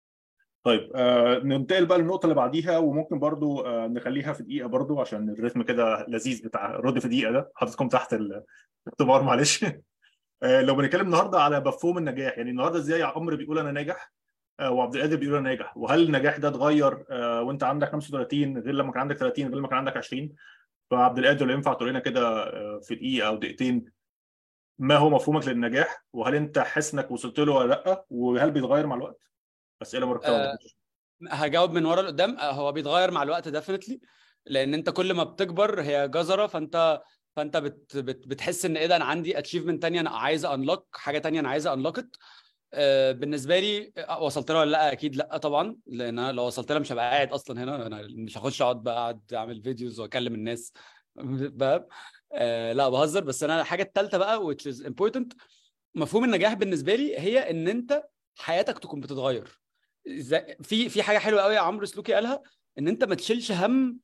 طيب آه ننتقل بقى للنقطه اللي بعديها وممكن برضو آه نخليها في دقيقه برضو عشان الريتم كده لذيذ بتاع رد في دقيقه ده حاططكم تحت الاختبار معلش لو بنتكلم النهارده على مفهوم النجاح يعني النهارده ازاي عمرو بيقول انا ناجح وعبد القادر بيقول انا ناجح وهل النجاح ده اتغير وانت عندك 35 غير لما كان عندك 30 غير لما كان عندك 20 فعبد القادر لو ينفع تقول لنا كده في دقيقه او دقيقتين ما هو مفهومك للنجاح وهل انت حاسس انك وصلت له ولا لا وهل بيتغير مع الوقت؟ اسئله مركبه أه هجاوب من ورا لقدام هو بيتغير مع الوقت ديفنتلي لان انت كل ما بتكبر هي جزره فانت فانت بت بت بتحس ان ايه ده انا عندي اتشيفمنت تانية انا عايز انلوك حاجه تانية انا عايز انلوكت آه بالنسبه لي وصلت لها ولا لا اكيد لا طبعا لان انا لو وصلت لها مش هبقى قاعد اصلا هنا انا مش هخش اقعد بقى اقعد اعمل فيديوز واكلم الناس بقى آه لا بهزر بس انا الحاجه الثالثه بقى which is important مفهوم النجاح بالنسبه لي هي ان انت حياتك تكون بتتغير في في حاجه حلوه قوي يا عمرو سلوكي قالها ان انت ما تشيلش هم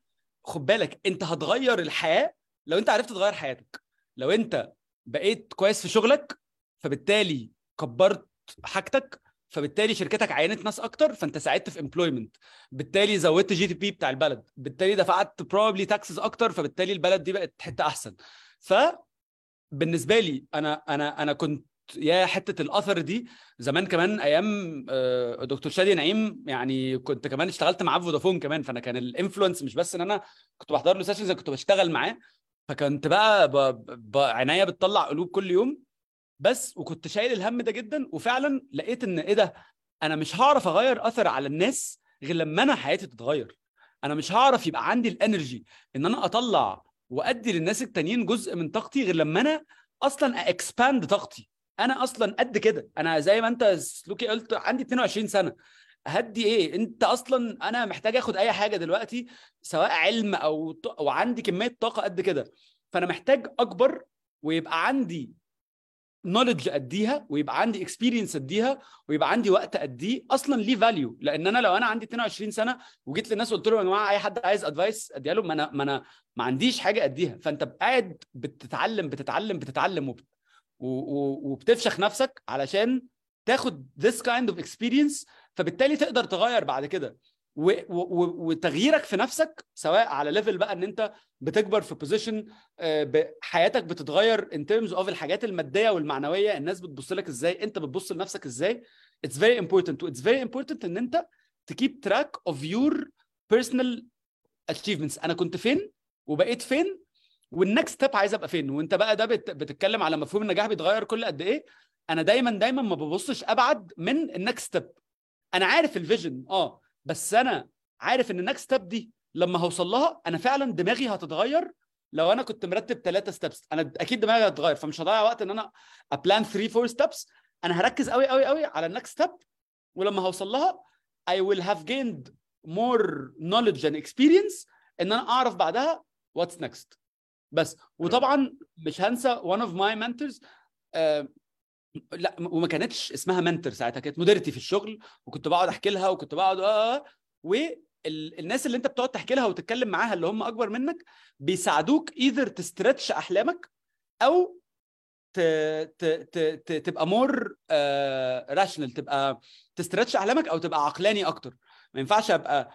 خد بالك انت هتغير الحياه لو انت عرفت تغير حياتك لو انت بقيت كويس في شغلك فبالتالي كبرت حاجتك فبالتالي شركتك عينت ناس اكتر فانت ساعدت في امبلويمنت بالتالي زودت جي دي بي بتاع البلد بالتالي دفعت بروبلي تاكسز اكتر فبالتالي البلد دي بقت حته احسن ف بالنسبه لي انا انا انا كنت يا حته الاثر دي زمان كمان ايام آه، دكتور شادي نعيم يعني كنت كمان اشتغلت معاه في فودافون كمان فانا كان الانفلونس مش بس ان انا كنت بحضر له سيشنز كنت بشتغل معاه فكنت بقى ب- ب- عينيا بتطلع قلوب كل يوم بس وكنت شايل الهم ده جدا وفعلا لقيت ان ايه ده انا مش هعرف اغير اثر على الناس غير لما انا حياتي تتغير انا مش هعرف يبقى عندي الانرجي ان انا اطلع وادي للناس التانيين جزء من طاقتي غير لما انا اصلا اكسباند طاقتي انا اصلا قد كده انا زي ما انت سلوكي قلت عندي 22 سنه هدي ايه انت اصلا انا محتاج اخد اي حاجه دلوقتي سواء علم او ط- او عندي كميه طاقه قد كده فانا محتاج اكبر ويبقى عندي نولج اديها ويبقى عندي اكسبيرينس اديها ويبقى عندي وقت اديه اصلا ليه فاليو لان انا لو انا عندي 22 سنه وجيت للناس قلت لهم يا جماعه اي حد عايز ادفايس اديها له ما انا ما انا ما عنديش حاجه اديها فانت قاعد بتتعلم بتتعلم بتتعلم وبت... و... و... وبتفشخ نفسك علشان تاخد this kind of experience فبالتالي تقدر تغير بعد كده و... و... و... وتغييرك في نفسك سواء على ليفل بقى ان انت بتكبر في بوزيشن حياتك بتتغير ان terms of الحاجات الماديه والمعنويه الناس بتبص لك ازاي انت بتبص لنفسك ازاي it's very important و it's very important ان انت تكيب تراك of your personal achievements انا كنت فين وبقيت فين والنكست ستيب عايز ابقى فين وانت بقى ده بت... بتتكلم على مفهوم النجاح بيتغير كل قد ايه انا دايما دايما ما ببصش ابعد من النكست ستيب انا عارف الفيجن اه بس انا عارف ان النكست ستيب دي لما هوصل لها انا فعلا دماغي هتتغير لو انا كنت مرتب ثلاثة ستيبس انا اكيد دماغي هتتغير فمش هضيع وقت ان انا ابلان 3 4 ستيبس انا هركز قوي قوي قوي على النكست ستيب ولما هوصل لها I will have gained more knowledge and experience ان انا اعرف بعدها what's next بس وطبعا مش هنسى one of my mentors آه لا وما كانتش اسمها منتور ساعتها كانت مديرتي في الشغل وكنت بقعد احكي لها وكنت بقعد اه والناس اللي انت بتقعد تحكي لها وتتكلم معاها اللي هم اكبر منك بيساعدوك ايذر تسترتش احلامك او ت... ت... ت... ت... تبقى مور راشنال تبقى تسترتش احلامك او تبقى عقلاني اكتر ما ينفعش ابقى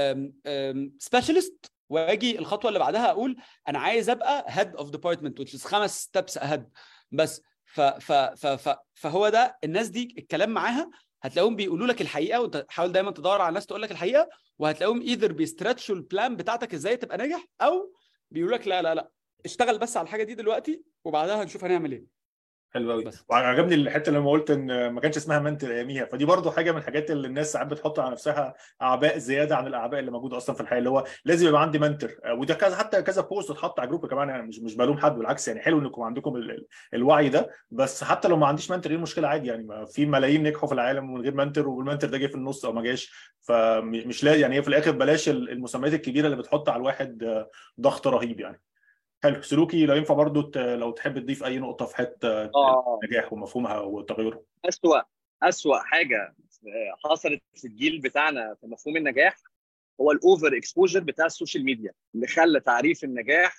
سبيشالست واجي الخطوه اللي بعدها اقول انا عايز ابقى هيد اوف ديبارتمنت which is خمس ستيبس اهيد بس ف ف ف ف فهو ده الناس دي الكلام معاها هتلاقيهم بيقولوا لك الحقيقه وانت حاول دايما تدور على ناس تقول لك الحقيقه وهتلاقيهم ايذر بيسترتشوا البلان بتاعتك ازاي تبقى ناجح او بيقولوا لك لا لا لا اشتغل بس على الحاجه دي دلوقتي وبعدها هنشوف هنعمل ايه حلو قوي بس. وعجبني الحته لما قلت ان ما كانش اسمها منتور اياميها فدي برضو حاجه من الحاجات اللي الناس ساعات بتحط على نفسها اعباء زياده عن الاعباء اللي موجوده اصلا في الحياه اللي هو لازم يبقى عندي منتور وده كذا حتى كذا بوست اتحط على جروب كمان يعني مش مش بلوم حد بالعكس يعني حلو انكم عندكم ال- ال- الوعي ده بس حتى لو ما عنديش منتور ايه المشكله عادي يعني ما في ملايين نجحوا في العالم من غير منتور والمنتور ده جه في النص او ما جاش فمش لا يعني هي في الاخر بلاش ال- المسميات الكبيره اللي بتحط على الواحد آه، ضغط رهيب يعني حلو سلوكي لو ينفع برضو ت- لو تحب تضيف اي نقطه في حته اه النجاح ومفهومها وتغيره اسوأ اسوأ حاجه حصلت في الجيل بتاعنا في مفهوم النجاح هو الاوفر اكسبوجر بتاع السوشيال ميديا اللي خلى تعريف النجاح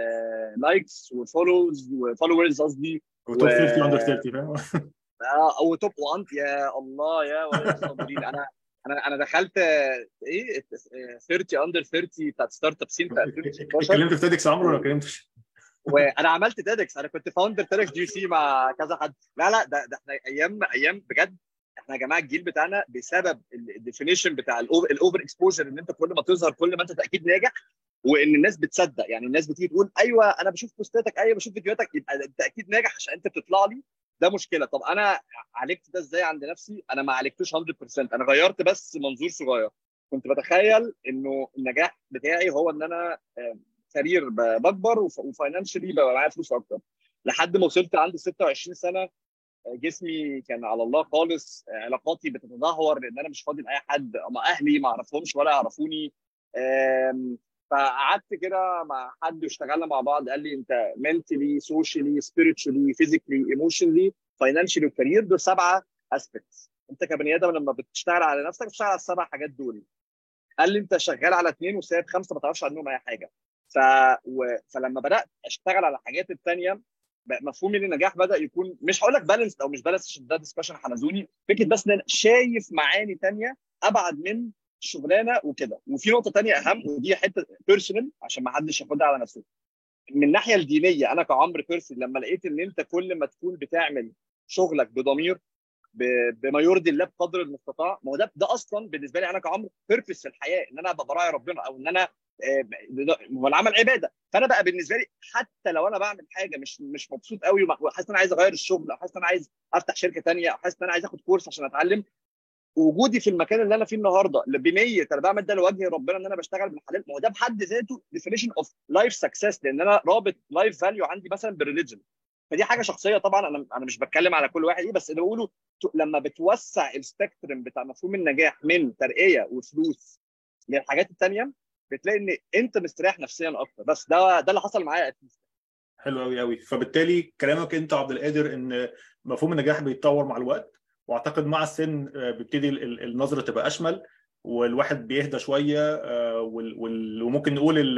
لايكس وفولوز وفولورز قصدي وتوب 30 اندر 30 فاهم آه، او توب 1 يا الله يا ولد الصابرين انا انا انا دخلت آه، ايه آه، 30 اندر 30 بتاعت ستارت اب سين في 2016 اتكلمت في تيدكس عمرو ولا ما اتكلمتش؟ وانا عملت تيدكس انا كنت فاوندر تيدكس جي سي مع كذا حد لا لا ده ده احنا ايام ايام بجد احنا يا جماعه الجيل بتاعنا بسبب الديفينيشن بتاع الاوفر اكسبوجر ان انت كل ما تظهر كل ما انت تاكيد ناجح وان الناس بتصدق يعني الناس بتيجي تقول ايوه انا بشوف بوستاتك ايوه بشوف فيديوهاتك يبقى انت اكيد ناجح عشان انت بتطلع لي ده مشكله طب انا عالجت ده ازاي عند نفسي انا ما عالجتوش 100% انا غيرت بس منظور صغير كنت بتخيل انه النجاح بتاعي هو ان انا آه، كارير ب- بكبر وفاينانشلي بقى معايا فلوس اكتر لحد ما وصلت عندي 26 سنه آه، جسمي كان على الله خالص آه، علاقاتي بتتدهور لان انا مش فاضي لاي حد اما اهلي ما اعرفهمش ولا يعرفوني آم، فقعدت كده مع حد واشتغلنا مع بعض قال لي انت منتلي سوشيالي سبيريتشولي فيزيكلي ايموشنلي فاينانشلي وكارير دول سبعه اسبكتس انت كبني ادم لما بتشتغل على نفسك بتشتغل على السبع حاجات دول قال لي انت شغال على اثنين وسايب خمسه ما تعرفش عنهم اي حاجه ف... و... فلما بدات اشتغل على الحاجات الثانيه مفهومي للنجاح بدا يكون مش هقول لك بالانس او مش بالانس عشان ده ديسكشن حلزوني فكره بس ان انا شايف معاني ثانيه ابعد من الشغلانه وكده وفي نقطه ثانيه اهم ودي حته بيرسونال عشان ما حدش ياخدها على نفسه من الناحيه الدينيه انا كعمرو بيرسون لما لقيت ان انت كل ما تكون بتعمل شغلك بضمير بما يرضي الله بقدر المستطاع ما هو ده ده اصلا بالنسبه لي انا كعمرو بيربس في الحياه ان انا ابقى براعي ربنا او ان انا هو العمل عباده فانا بقى بالنسبه لي حتى لو انا بعمل حاجه مش مش مبسوط قوي وحاسس ان انا عايز اغير الشغل او حاسس ان انا عايز افتح شركه ثانيه او حاسس ان انا عايز اخد كورس عشان اتعلم وجودي في المكان اللي انا فيه النهارده بنيه انا بعمل ده لوجه ربنا ان انا بشتغل بالحلال ما هو ده بحد ذاته ديفينيشن اوف لايف سكسس لان انا رابط لايف فاليو عندي مثلا بالريليجن فدي حاجه شخصيه طبعا انا انا مش بتكلم على كل واحد ايه بس اللي بقوله لما بتوسع السبيكترم بتاع مفهوم النجاح من ترقيه وفلوس للحاجات الثانيه بتلاقي ان انت مستريح نفسيا اكتر بس ده ده اللي حصل معايا حلو قوي قوي فبالتالي كلامك انت عبد القادر ان مفهوم النجاح بيتطور مع الوقت واعتقد مع السن بيبتدي النظره تبقى اشمل والواحد بيهدى شويه وممكن نقول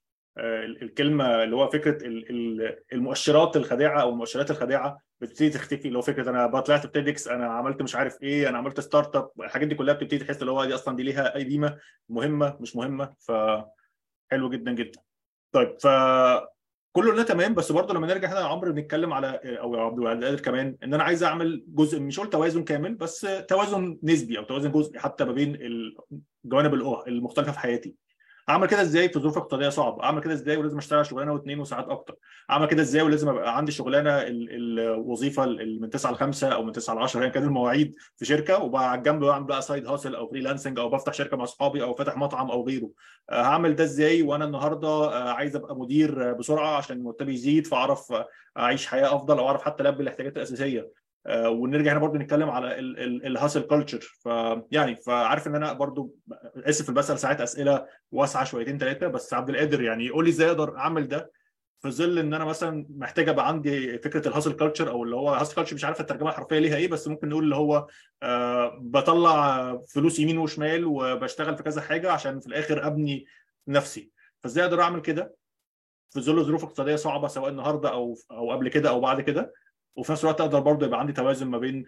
الكلمه اللي هو فكره المؤشرات الخادعه او المؤشرات الخادعه بتبتدي تختفي اللي هو فكره انا طلعت في تيدكس انا عملت مش عارف ايه انا عملت ستارت اب الحاجات دي كلها بتبتدي تحس اللي هو دي اصلا دي ليها اي قيمه مهمه مش مهمه ف حلو جدا جدا طيب ف كله ده تمام بس برضه لما نرجع هنا يا عمرو بنتكلم على او يا عبد القادر كمان ان انا عايز اعمل جزء مش هقول توازن كامل بس توازن نسبي او توازن جزئي حتى ما بين الجوانب المختلفه في حياتي اعمل كده ازاي في ظروف اقتصاديه صعبه اعمل كده ازاي ولازم اشتغل شغلانه واثنين وساعات اكتر اعمل كده ازاي ولازم ابقى عندي شغلانه الوظيفه من 9 ل 5 او من 9 ل 10 يعني كان المواعيد في شركه وبقى على الجنب بعمل بقى سايد هاسل او فريلانسنج او بفتح شركه مع اصحابي او فاتح مطعم او غيره هعمل ده ازاي وانا النهارده عايز ابقى مدير بسرعه عشان مرتبي يزيد فاعرف اعيش حياه افضل او اعرف حتى البي الاحتياجات الاساسيه ونرجع هنا برضو نتكلم على الهاسل كلتشر فيعني فعارف ان انا برضو اسف بسال ساعات اسئله واسعه شويتين ثلاثه بس عبد القادر يعني قول لي ازاي اقدر اعمل ده في ظل ان انا مثلا محتاج ابقى عندي فكره الهاسل كلتشر او اللي هو هاسل كلتشر مش عارف الترجمه الحرفيه ليها ايه بس ممكن نقول اللي هو آه بطلع فلوس يمين وشمال وبشتغل في كذا حاجه عشان في الاخر ابني نفسي فازاي اقدر اعمل كده في ظل ظروف اقتصاديه صعبه سواء النهارده او او قبل كده او بعد كده وفي نفس الوقت اقدر برضه يبقى عندي توازن ما بين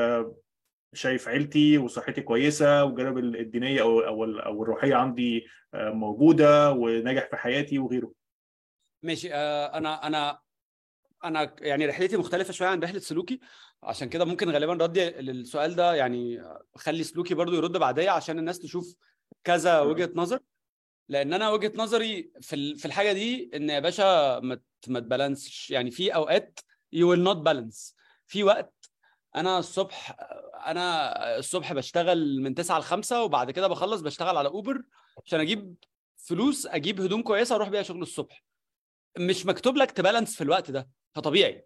شايف عيلتي وصحتي كويسه والجانب الدينيه او او او الروحيه عندي موجوده وناجح في حياتي وغيره. ماشي انا انا انا يعني رحلتي مختلفه شويه عن رحله سلوكي عشان كده ممكن غالبا ردي للسؤال ده يعني خلي سلوكي برضو يرد بعديه عشان الناس تشوف كذا وجهه نظر لان انا وجهه نظري في في الحاجه دي ان يا باشا ما تبالانسش يعني في اوقات you will not balance في وقت انا الصبح انا الصبح بشتغل من 9 ل 5 وبعد كده بخلص بشتغل على اوبر عشان اجيب فلوس اجيب هدوم كويسه اروح بيها شغل الصبح مش مكتوب لك تبالانس في الوقت ده فطبيعي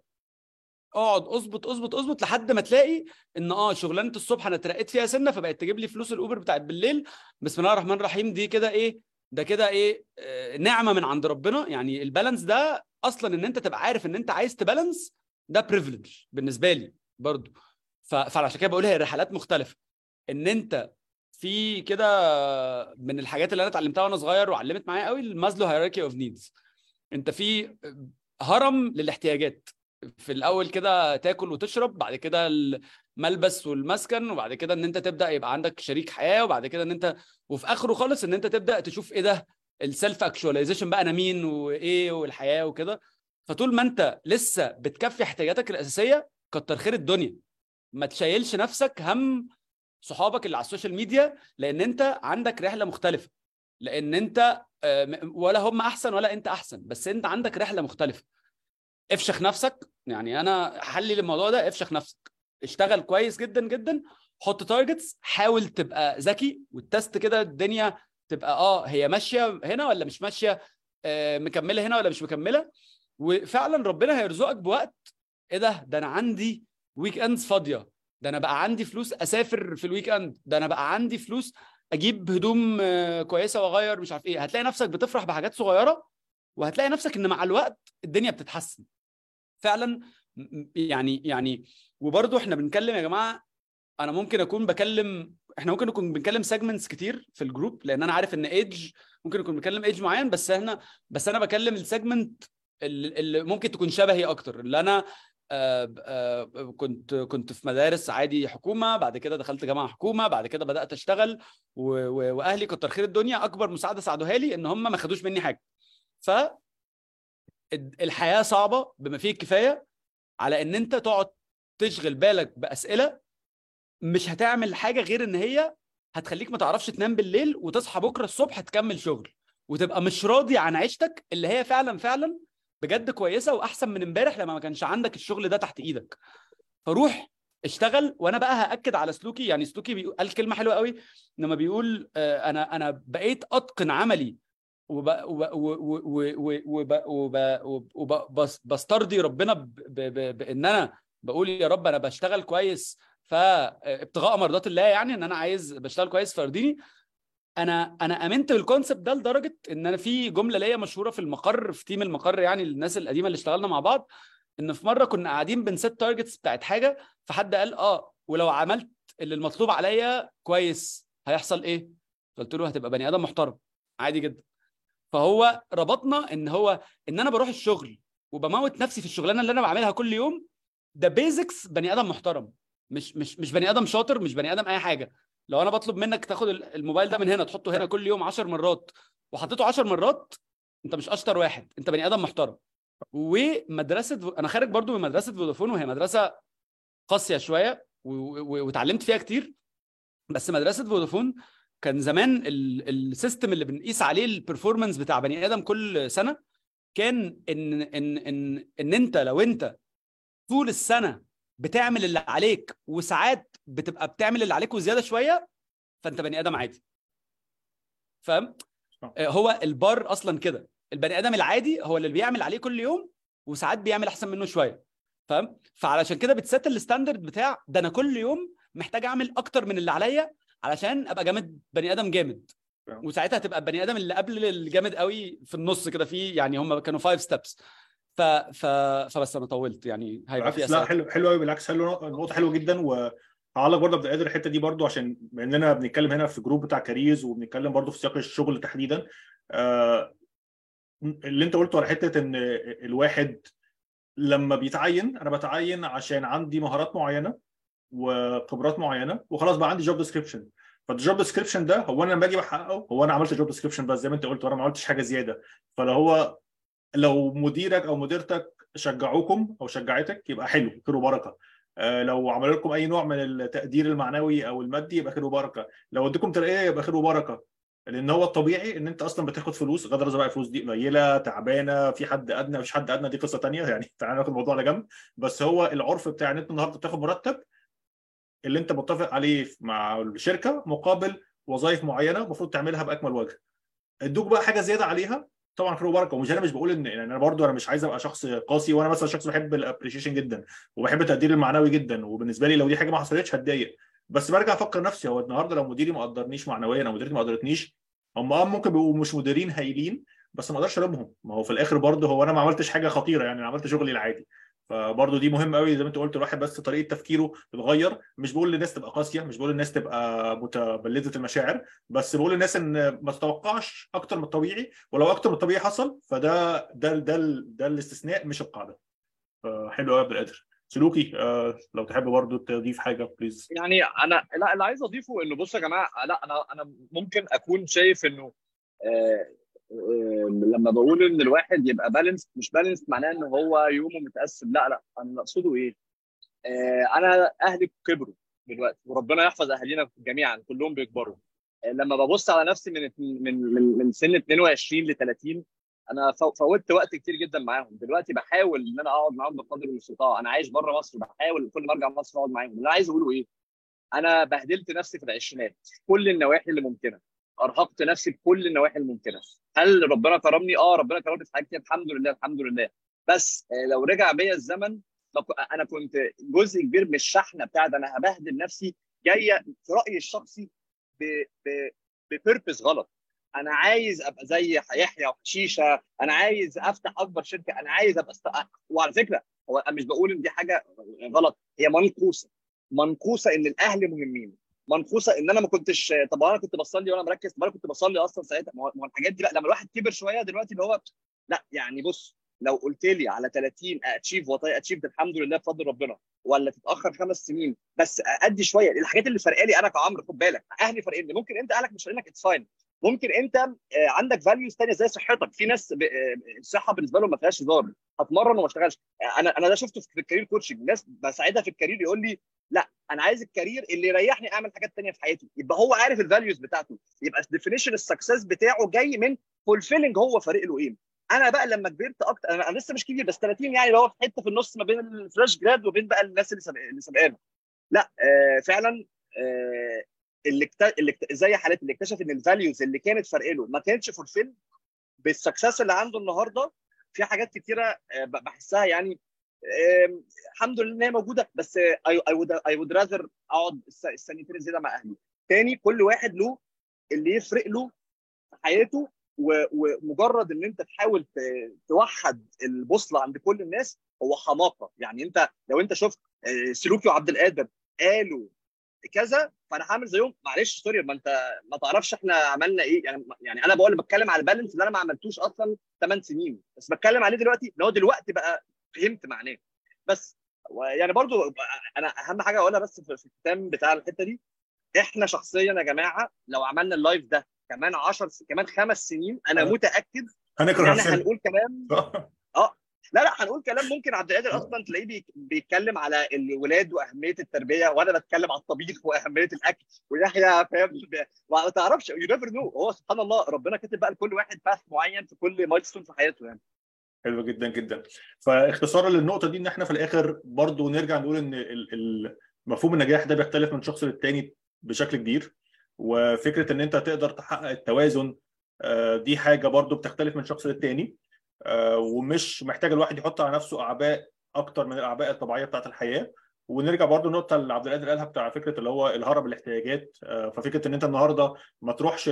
اقعد اظبط اظبط اظبط لحد ما تلاقي ان اه شغلانه الصبح انا اترقيت فيها سنه فبقت تجيب لي فلوس الاوبر بتاعت بالليل بسم الله الرحمن الرحيم دي كده ايه ده كده ايه آه نعمه من عند ربنا يعني البالانس ده اصلا ان انت تبقى عارف ان انت عايز تبالانس ده بريفليج بالنسبه لي برضو فعشان كده بقول هي الرحلات مختلفه ان انت في كده من الحاجات اللي انا اتعلمتها وانا صغير وعلمت معايا قوي المازلو هيراركي اوف نيدز انت في هرم للاحتياجات في الاول كده تاكل وتشرب بعد كده الملبس والمسكن وبعد كده ان انت تبدا يبقى عندك شريك حياه وبعد كده ان انت وفي اخره خالص ان انت تبدا تشوف ايه ده السيلف اكشواليزيشن بقى انا مين وايه والحياه وكده فطول ما انت لسه بتكفي احتياجاتك الاساسيه كتر خير الدنيا ما تشيلش نفسك هم صحابك اللي على السوشيال ميديا لان انت عندك رحله مختلفه لان انت ولا هم احسن ولا انت احسن بس انت عندك رحله مختلفه افشخ نفسك يعني انا حلي للموضوع ده افشخ نفسك اشتغل كويس جدا جدا حط تارجتس حاول تبقى ذكي والتست كده الدنيا تبقى اه هي ماشيه هنا ولا مش ماشيه آه مكمله هنا ولا مش مكمله وفعلا ربنا هيرزقك بوقت ايه ده ده انا عندي ويك اندز فاضيه ده انا بقى عندي فلوس اسافر في الويك اند ده انا بقى عندي فلوس اجيب هدوم كويسه واغير مش عارف ايه هتلاقي نفسك بتفرح بحاجات صغيره وهتلاقي نفسك ان مع الوقت الدنيا بتتحسن فعلا يعني يعني وبرضه احنا بنتكلم يا جماعه انا ممكن اكون بكلم احنا ممكن نكون بنتكلم سيجمنتس كتير في الجروب لان انا عارف ان ايدج ممكن نكون بنتكلم ايدج معين بس احنا بس انا بكلم السيجمنت اللي اللي ممكن تكون شبهي اكتر اللي انا آه، آه، كنت كنت في مدارس عادي حكومه بعد كده دخلت جامعه حكومه بعد كده بدات اشتغل و- و- واهلي كتر خير الدنيا اكبر مساعده ساعدوها لي ان هم ما خدوش مني حاجه ف الد- الحياه صعبه بما فيه الكفايه على ان انت تقعد تشغل بالك باسئله مش هتعمل حاجه غير ان هي هتخليك ما تعرفش تنام بالليل وتصحى بكره الصبح تكمل شغل وتبقى مش راضي عن عيشتك اللي هي فعلا فعلا بجد كويسه واحسن من امبارح لما ما كانش عندك الشغل ده تحت ايدك فروح اشتغل وانا بقى هاكد على سلوكي يعني سلوكي بيقول قال كلمه حلوه قوي لما بيقول آه، انا انا بقيت اتقن عملي وب وب وب وب وب وب وب بس- بسترضي ربنا ب ب ب بان انا بقول يا رب انا بشتغل كويس فابتغاء مرضات الله يعني ان انا عايز بشتغل كويس فيرضيني انا انا امنت بالكونسبت ده لدرجه ان انا في جمله ليا مشهوره في المقر في تيم المقر يعني الناس القديمه اللي اشتغلنا مع بعض ان في مره كنا قاعدين بنسيت تارجتس بتاعت حاجه فحد قال اه ولو عملت اللي المطلوب عليا كويس هيحصل ايه؟ قلت له هتبقى بني ادم محترم عادي جدا فهو ربطنا ان هو ان انا بروح الشغل وبموت نفسي في الشغلانه اللي انا بعملها كل يوم ده بيزكس بني ادم محترم مش مش مش بني ادم شاطر مش بني ادم اي حاجه لو انا بطلب منك تاخد ال- الموبايل ده من هنا تحطه هنا كل يوم 10 مرات وحطيته 10 مرات انت مش اشطر واحد انت بني ادم محترم ومدرسه فو- انا خارج برضو من مدرسه فودافون وهي مدرسه قاسيه شويه و- و- واتعلمت فيها كتير بس مدرسه فودافون كان زمان ال- السيستم اللي بنقيس عليه البرفورمانس بتاع بني ادم كل سنه كان ان ان ان ان انت لو انت طول السنه بتعمل اللي عليك وساعات بتبقى بتعمل اللي عليك وزياده شويه فانت بني ادم عادي فاهم صح. آه، هو البار اصلا كده البني ادم العادي هو اللي بيعمل عليه كل يوم وساعات بيعمل احسن منه شويه فاهم فعلشان كده بتسيت الستاندرد بتاع ده انا كل يوم محتاج اعمل اكتر من اللي عليا علشان ابقى جامد بني ادم جامد فاهم. وساعتها تبقى البني ادم اللي قبل الجامد قوي في النص كده في يعني هم كانوا فايف ستيبس ف... ف... فبس انا طولت يعني هيبقى في بالعكس لا اسئله حلو حلو قوي بالعكس حلو نقطه حلوه جدا وهعلق برضه عبد القادر الحته دي برضه عشان بما اننا بنتكلم هنا في جروب بتاع كاريز وبنتكلم برضه في سياق الشغل تحديدا آه، اللي انت قلته على حته ان الواحد لما بيتعين انا بتعين عشان عندي مهارات معينه وخبرات معينه وخلاص بقى عندي جوب ديسكريبشن فالجوب ديسكريبشن ده هو انا لما باجي بحققه هو انا عملت جوب ديسكريبشن بس زي ما انت قلت وانا ما عملتش حاجه زياده فلو هو لو مديرك او مديرتك شجعوكم او شجعتك يبقى حلو خير وبركه آه، لو عملوا لكم اي نوع من التقدير المعنوي او المادي يبقى خير وبركه لو اديكم ترقيه يبقى خير وبركه لان هو الطبيعي ان انت اصلا بتاخد فلوس غير بقى الفلوس دي قليله تعبانه في حد ادنى مفيش حد ادنى دي قصه تانية يعني تعالى ناخد الموضوع على جنب بس هو العرف بتاع ان انت النهارده بتاخد مرتب اللي انت متفق عليه مع الشركه مقابل وظائف معينه المفروض تعملها باكمل وجه ادوك بقى حاجه زياده عليها طبعا خير وبركه ومش انا مش بقول ان يعني انا برضو انا مش عايز ابقى شخص قاسي وانا مثلا شخص بحب الابريشيشن جدا وبحب التقدير المعنوي جدا وبالنسبه لي لو دي حاجه ما حصلتش هتضايق بس برجع افكر نفسي هو النهارده لو مديري ما قدرنيش معنويا او مديرتي ما قدرتنيش هم اه ممكن بيبقوا مش مديرين هايلين بس ما اقدرش الومهم ما هو في الاخر برضه هو انا ما عملتش حاجه خطيره يعني انا عملت شغلي العادي فبرضه دي مهم قوي زي ما انت قلت الواحد بس طريقه تفكيره تتغير مش بقول للناس تبقى قاسيه مش بقول للناس تبقى متبلده المشاعر بس بقول للناس ان ما تتوقعش اكتر من الطبيعي ولو اكتر من الطبيعي حصل فده ده ده ده الاستثناء مش القاعده فحلو قوي يا عبد القادر سلوكي آه لو تحب برضه تضيف حاجه بليز يعني انا لا اللي عايز اضيفه انه بصوا يا جماعه لا انا انا ممكن اكون شايف انه آه آه لما بقول ان الواحد يبقى بالانس مش بالانس معناه ان هو يومه متقسم لا لا انا اللي اقصده ايه؟ آه انا اهلي كبروا دلوقتي وربنا يحفظ اهالينا جميعا كلهم بيكبروا آه لما ببص على نفسي من من من من سن 22 ل 30 انا فوتت وقت كتير جدا معاهم دلوقتي بحاول ان انا اقعد معاهم بقدر المستطاع انا عايش بره مصر بحاول كل ما ارجع مصر اقعد معاهم اللي انا عايز اقوله ايه انا بهدلت نفسي في العشرينات في كل النواحي اللي ممكنه ارهقت نفسي بكل النواحي الممكنه هل ربنا كرمني اه ربنا كرمني في حاجات كتير الحمد لله الحمد لله بس لو رجع بيا الزمن انا كنت جزء كبير من الشحنه بتاعت انا هبهدل نفسي جايه في رايي الشخصي ببيربس غلط انا عايز ابقى زي يحيى وحشيشه انا عايز افتح اكبر شركه انا عايز ابقى است... وعلى فكره هو انا مش بقول ان دي حاجه غلط هي منقوصه منقوصه ان الاهل مهمين منخوصه ان انا ما كنتش طب انا كنت بصلي وانا مركز طب انا كنت بصلي اصلا ساعتها ما هو الحاجات دي بقى لما الواحد كبر شويه دلوقتي اللي هو لا يعني بص لو قلت لي على 30 اتشيف وات اتشيف الحمد لله بفضل ربنا ولا تتاخر خمس سنين بس ادي شويه الحاجات اللي فرقالي انا كعمرو خد بالك اهلي فرقني ممكن انت اهلك مش فارقينك اتس فاين ممكن انت عندك فاليوز ثانيه زي صحتك في ناس الصحه بالنسبه لهم ما فيهاش هزار هتمرن وما اشتغلش انا انا ده شفته في الكارير كوتشنج ناس بساعدها في الكارير يقول لي لا انا عايز الكارير اللي يريحني اعمل حاجات ثانيه في حياتي يبقى هو عارف الفاليوز بتاعته يبقى ديفينيشن السكسس بتاعه جاي من فولفيلنج هو فارق له ايه انا بقى لما كبرت اكتر انا لسه مش كبير بس 30 يعني اللي هو في حته في النص ما بين الفريش جراد وبين بقى الناس اللي سبق اللي سبقانا لا آه فعلا آه اللي, اكت... اللي اكت... زي حالات اللي اكتشف ان الفاليوز اللي كانت فرق له ما كانتش فولفيل بالسكسس اللي عنده النهارده في حاجات كتيره آه بحسها يعني آه الحمد لله ان هي موجوده بس اي وود اي وود راذر اقعد السنتين زياده مع اهلي تاني كل واحد له اللي يفرق له في حياته ومجرد ان انت تحاول توحد البوصله عند كل الناس هو حماقه يعني انت لو انت شفت سلوكي وعبد القادر قالوا كذا فانا هعمل زيهم معلش سوري ما انت ما تعرفش احنا عملنا ايه يعني يعني انا بقول بتكلم على البالانس اللي انا ما عملتوش اصلا 8 سنين بس بتكلم عليه دلوقتي ان هو دلوقتي بقى فهمت معناه بس يعني برضو انا اهم حاجه اقولها بس في الختام بتاع الحته دي احنا شخصيا يا جماعه لو عملنا اللايف ده كمان 10 كمان خمس سنين انا متاكد هنكره ان هنقول كلام اه لا لا هنقول كلام ممكن عبد القادر اصلا تلاقيه بيتكلم على الولاد واهميه التربيه وانا بتكلم على الطبيخ واهميه الاكل ويحيى فاهم ما تعرفش يو نيفر نو هو سبحان الله ربنا كاتب بقى لكل واحد باث معين في كل مايلستون في حياته يعني حلو جدا جدا فاختصارا للنقطه دي ان احنا في الاخر برضو نرجع نقول ان مفهوم النجاح ده بيختلف من شخص للتاني بشكل كبير وفكره ان انت تقدر تحقق التوازن دي حاجه برضو بتختلف من شخص للتاني ومش محتاج الواحد يحط على نفسه اعباء اكتر من الاعباء الطبيعيه بتاعت الحياه ونرجع برضو النقطه اللي عبد القادر قالها بتاع فكره اللي هو الهرب الاحتياجات ففكره ان انت النهارده ما تروحش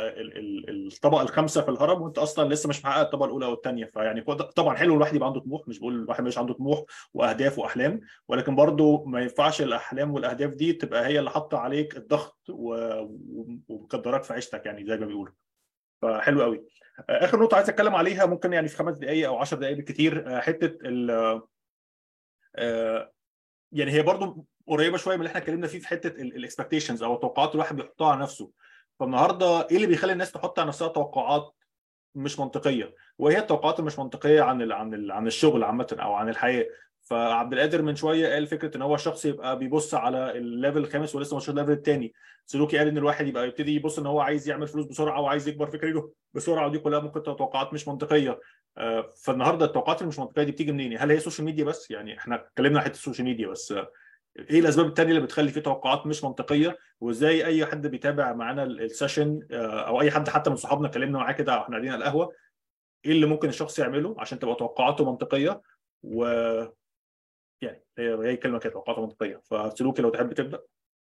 للطبقه الخامسه في الهرم وانت اصلا لسه مش محقق الطبقه الاولى او الثانيه فيعني طبعا حلو الواحد يبقى عنده طموح مش بقول الواحد مش عنده طموح واهداف واحلام ولكن برضو ما ينفعش الاحلام والاهداف دي تبقى هي اللي حاطه عليك الضغط ومقدراك في عيشتك يعني زي ما بيقولوا فحلو قوي اخر نقطه عايز اتكلم عليها ممكن يعني في خمس دقائق او 10 دقائق بالكثير حته ال يعني هي برضو قريبه شويه من اللي احنا اتكلمنا فيه في حته الاكسبكتيشنز او التوقعات اللي الواحد بيحطها على نفسه فالنهارده ايه اللي بيخلي الناس تحط على نفسها توقعات مش منطقيه وهي التوقعات المش منطقيه عن ال عن ال عن الشغل عامه او عن الحياه فعبد القادر من شويه قال فكره ان هو الشخص يبقى بيبص على الليفل الخامس ولسه مش الليفل الثاني سلوكي قال ان الواحد يبقى يبتدي يبص ان هو عايز يعمل فلوس بسرعه وعايز يكبر في كاريره بسرعه ودي كلها ممكن تبقى توقعات مش منطقيه فالنهارده التوقعات اللي مش منطقيه دي بتيجي منين؟ هل هي السوشيال ميديا بس؟ يعني احنا اتكلمنا عن حته السوشيال ميديا بس ايه الاسباب الثانيه اللي بتخلي في توقعات مش منطقيه وازاي اي حد بيتابع معانا السيشن او اي حد حتى من صحابنا اتكلمنا معاه كده واحنا قاعدين على القهوه ايه اللي ممكن الشخص يعمله عشان تبقى توقعاته منطقيه و يعني هي هي كلمه كده توقعاته منطقيه فسلوكي لو تحب تبدا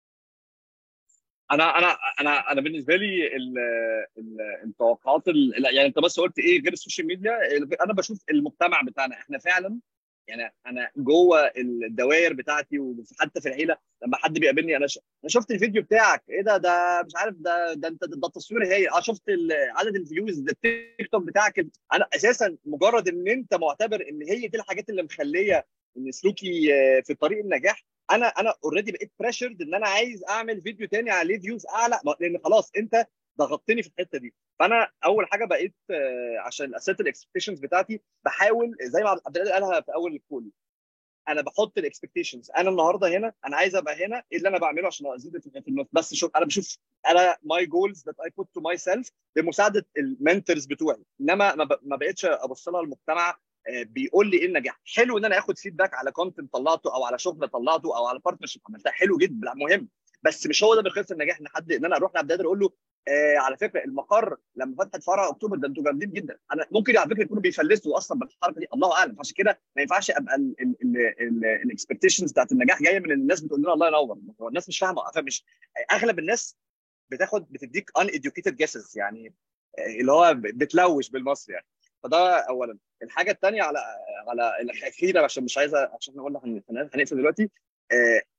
انا انا انا انا بالنسبه لي ال ال التوقعات يعني انت بس قلت ايه غير السوشيال ميديا انا بشوف المجتمع بتاعنا احنا فعلا يعني انا جوه الدوائر بتاعتي وحتى في العيله لما حد بيقابلني انا ش... انا شفت الفيديو بتاعك ايه ده ده مش عارف ده ده انت ده التصوير هي اه شفت عدد الفيوز ده التيك توك بتاعك انا اساسا مجرد ان انت معتبر ان هي دي الحاجات اللي مخليه ان سلوكي في طريق النجاح انا انا اوريدي بقيت بريشرد ان انا عايز اعمل فيديو تاني عليه فيوز اعلى لان خلاص انت ضغطتني في الحته دي فانا اول حاجه بقيت عشان اسيت الاكسبكتيشنز بتاعتي بحاول زي ما عبد القادر قالها في اول الكول انا بحط الاكسبكتيشنز انا النهارده هنا انا عايز ابقى هنا ايه اللي انا بعمله عشان ازيد في النص بس شوف انا بشوف انا ماي جولز ذات اي بوت تو ماي سيلف بمساعده المنتورز بتوعي انما ما بقتش ابص لها المجتمع بيقول لي ايه النجاح حلو ان انا اخد فيدباك على كونتنت طلعته او على شغل طلعته او على بارتنرشيب عملتها حلو جدا مهم بس مش هو ده بيخلص النجاح ان حد ان انا اروح لعبد القادر اقول له آه على فكره المقر لما فتحت فرع اكتوبر ده انتوا جامدين جدا انا ممكن على فكره يكونوا بيفلسوا اصلا بالحركه دي الله اعلم عشان كده ما ينفعش ابقى الاكسبكتيشنز بتاعت النجاح جايه من الناس بتقول لنا الله ينور هو الناس مش فاهمه مش اغلب الناس بتاخد بتديك ان educated جيسز يعني اللي هو بتلوش بالمصري يعني فده اولا الحاجه الثانيه على على الاخيره عشان مش عايزه عشان احنا قلنا هنقفل دلوقتي آه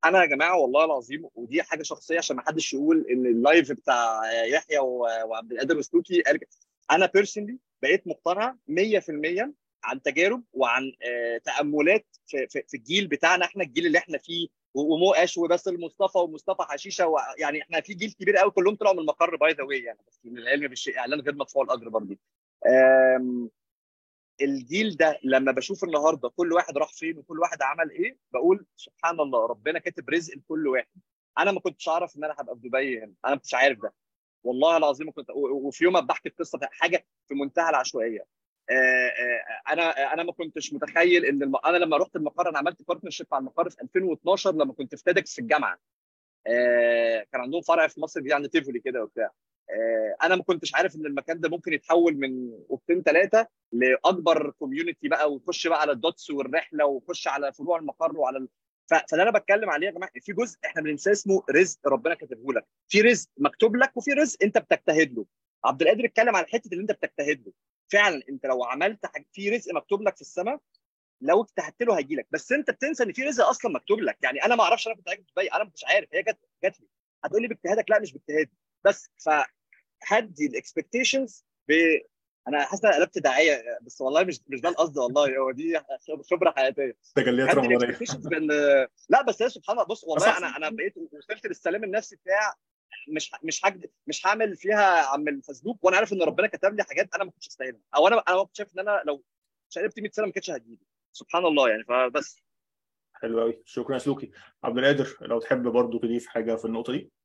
انا يا جماعه والله العظيم ودي حاجه شخصيه عشان ما حدش يقول ان اللايف بتاع يحيى و- وعبد القادر وسلوكي قال كده. انا بيرسونلي بقيت مقتنع 100% عن تجارب وعن آه، تاملات في, في, في الجيل بتاعنا احنا الجيل اللي احنا فيه و- ومو اش وباسل مصطفى ومصطفى حشيشه و- يعني احنا في جيل كبير قوي كلهم طلعوا من المقر باي ذا واي يعني بس من العلم بالشيء اعلان غير مدفوع الاجر برضه آم، الجيل ده لما بشوف النهارده كل واحد راح فين وكل واحد عمل ايه بقول سبحان الله ربنا كاتب رزق لكل واحد انا ما كنتش اعرف ان انا هبقى في دبي هنا انا ما كنتش عارف ده والله العظيم كنت و- وفي يوم بحكي القصه في حاجه في منتهى العشوائيه آه، آه، انا انا ما كنتش متخيل ان الم... انا لما رحت المقر انا عملت بارتنرشيب مع المقر في 2012 لما كنت في تيدكس في الجامعه آه، كان عندهم فرع في مصر جديد عند تيفولي كده وبتاع آه، انا ما كنتش عارف ان المكان ده ممكن يتحول من اوضتين ثلاثه لاكبر كوميونتي بقى ويخش بقى على الدوتس والرحله ويخش على فروع المقر وعلى ال... ف... فاللي انا بتكلم عليه يا جماعه في جزء احنا بننساه اسمه رزق ربنا كاتبه لك في رزق مكتوب لك وفي رزق انت بتجتهد له عبد القادر اتكلم على حته اللي انت بتجتهد له فعلا انت لو عملت حاجة في رزق مكتوب لك في السماء لو اجتهدت له هيجي لك بس انت بتنسى ان في رزق اصلا مكتوب لك يعني انا ما اعرفش انا كنت عايز دبي انا مش عارف هي جت جت لي هتقول لي باجتهادك لا مش باجتهادي بس فهدي الاكسبكتيشنز ب انا حاسس إن أنا قلبت داعيه بس والله مش مش ده القصد والله هو دي خبره حياتيه تجليات هدي رمضانيه الاكسبكتيشنز بان لا بس هي سبحان الله بص بس والله أحسن. انا انا بقيت وصلت للسلام النفسي بتاع مش مش هجد مش هعمل فيها عم الفزلوك وانا عارف ان ربنا كتب لي حاجات انا ما كنتش استاهلها او انا انا كنت شايف ان انا لو شقلبت 100 سنه ما كانتش هتجيلي سبحان الله يعني فبس حلو قوي شكرا يا سلوكي عبد القادر لو تحب برضو تضيف حاجه في النقطه دي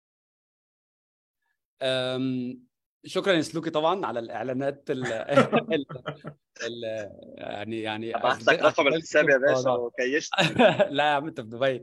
أم، شكرا يا سلوكي طبعا على الاعلانات ال ال ال يعني يعني ابعت لك رقم الحساب يا باشا آه، وكيشت لا يا عم انت في دبي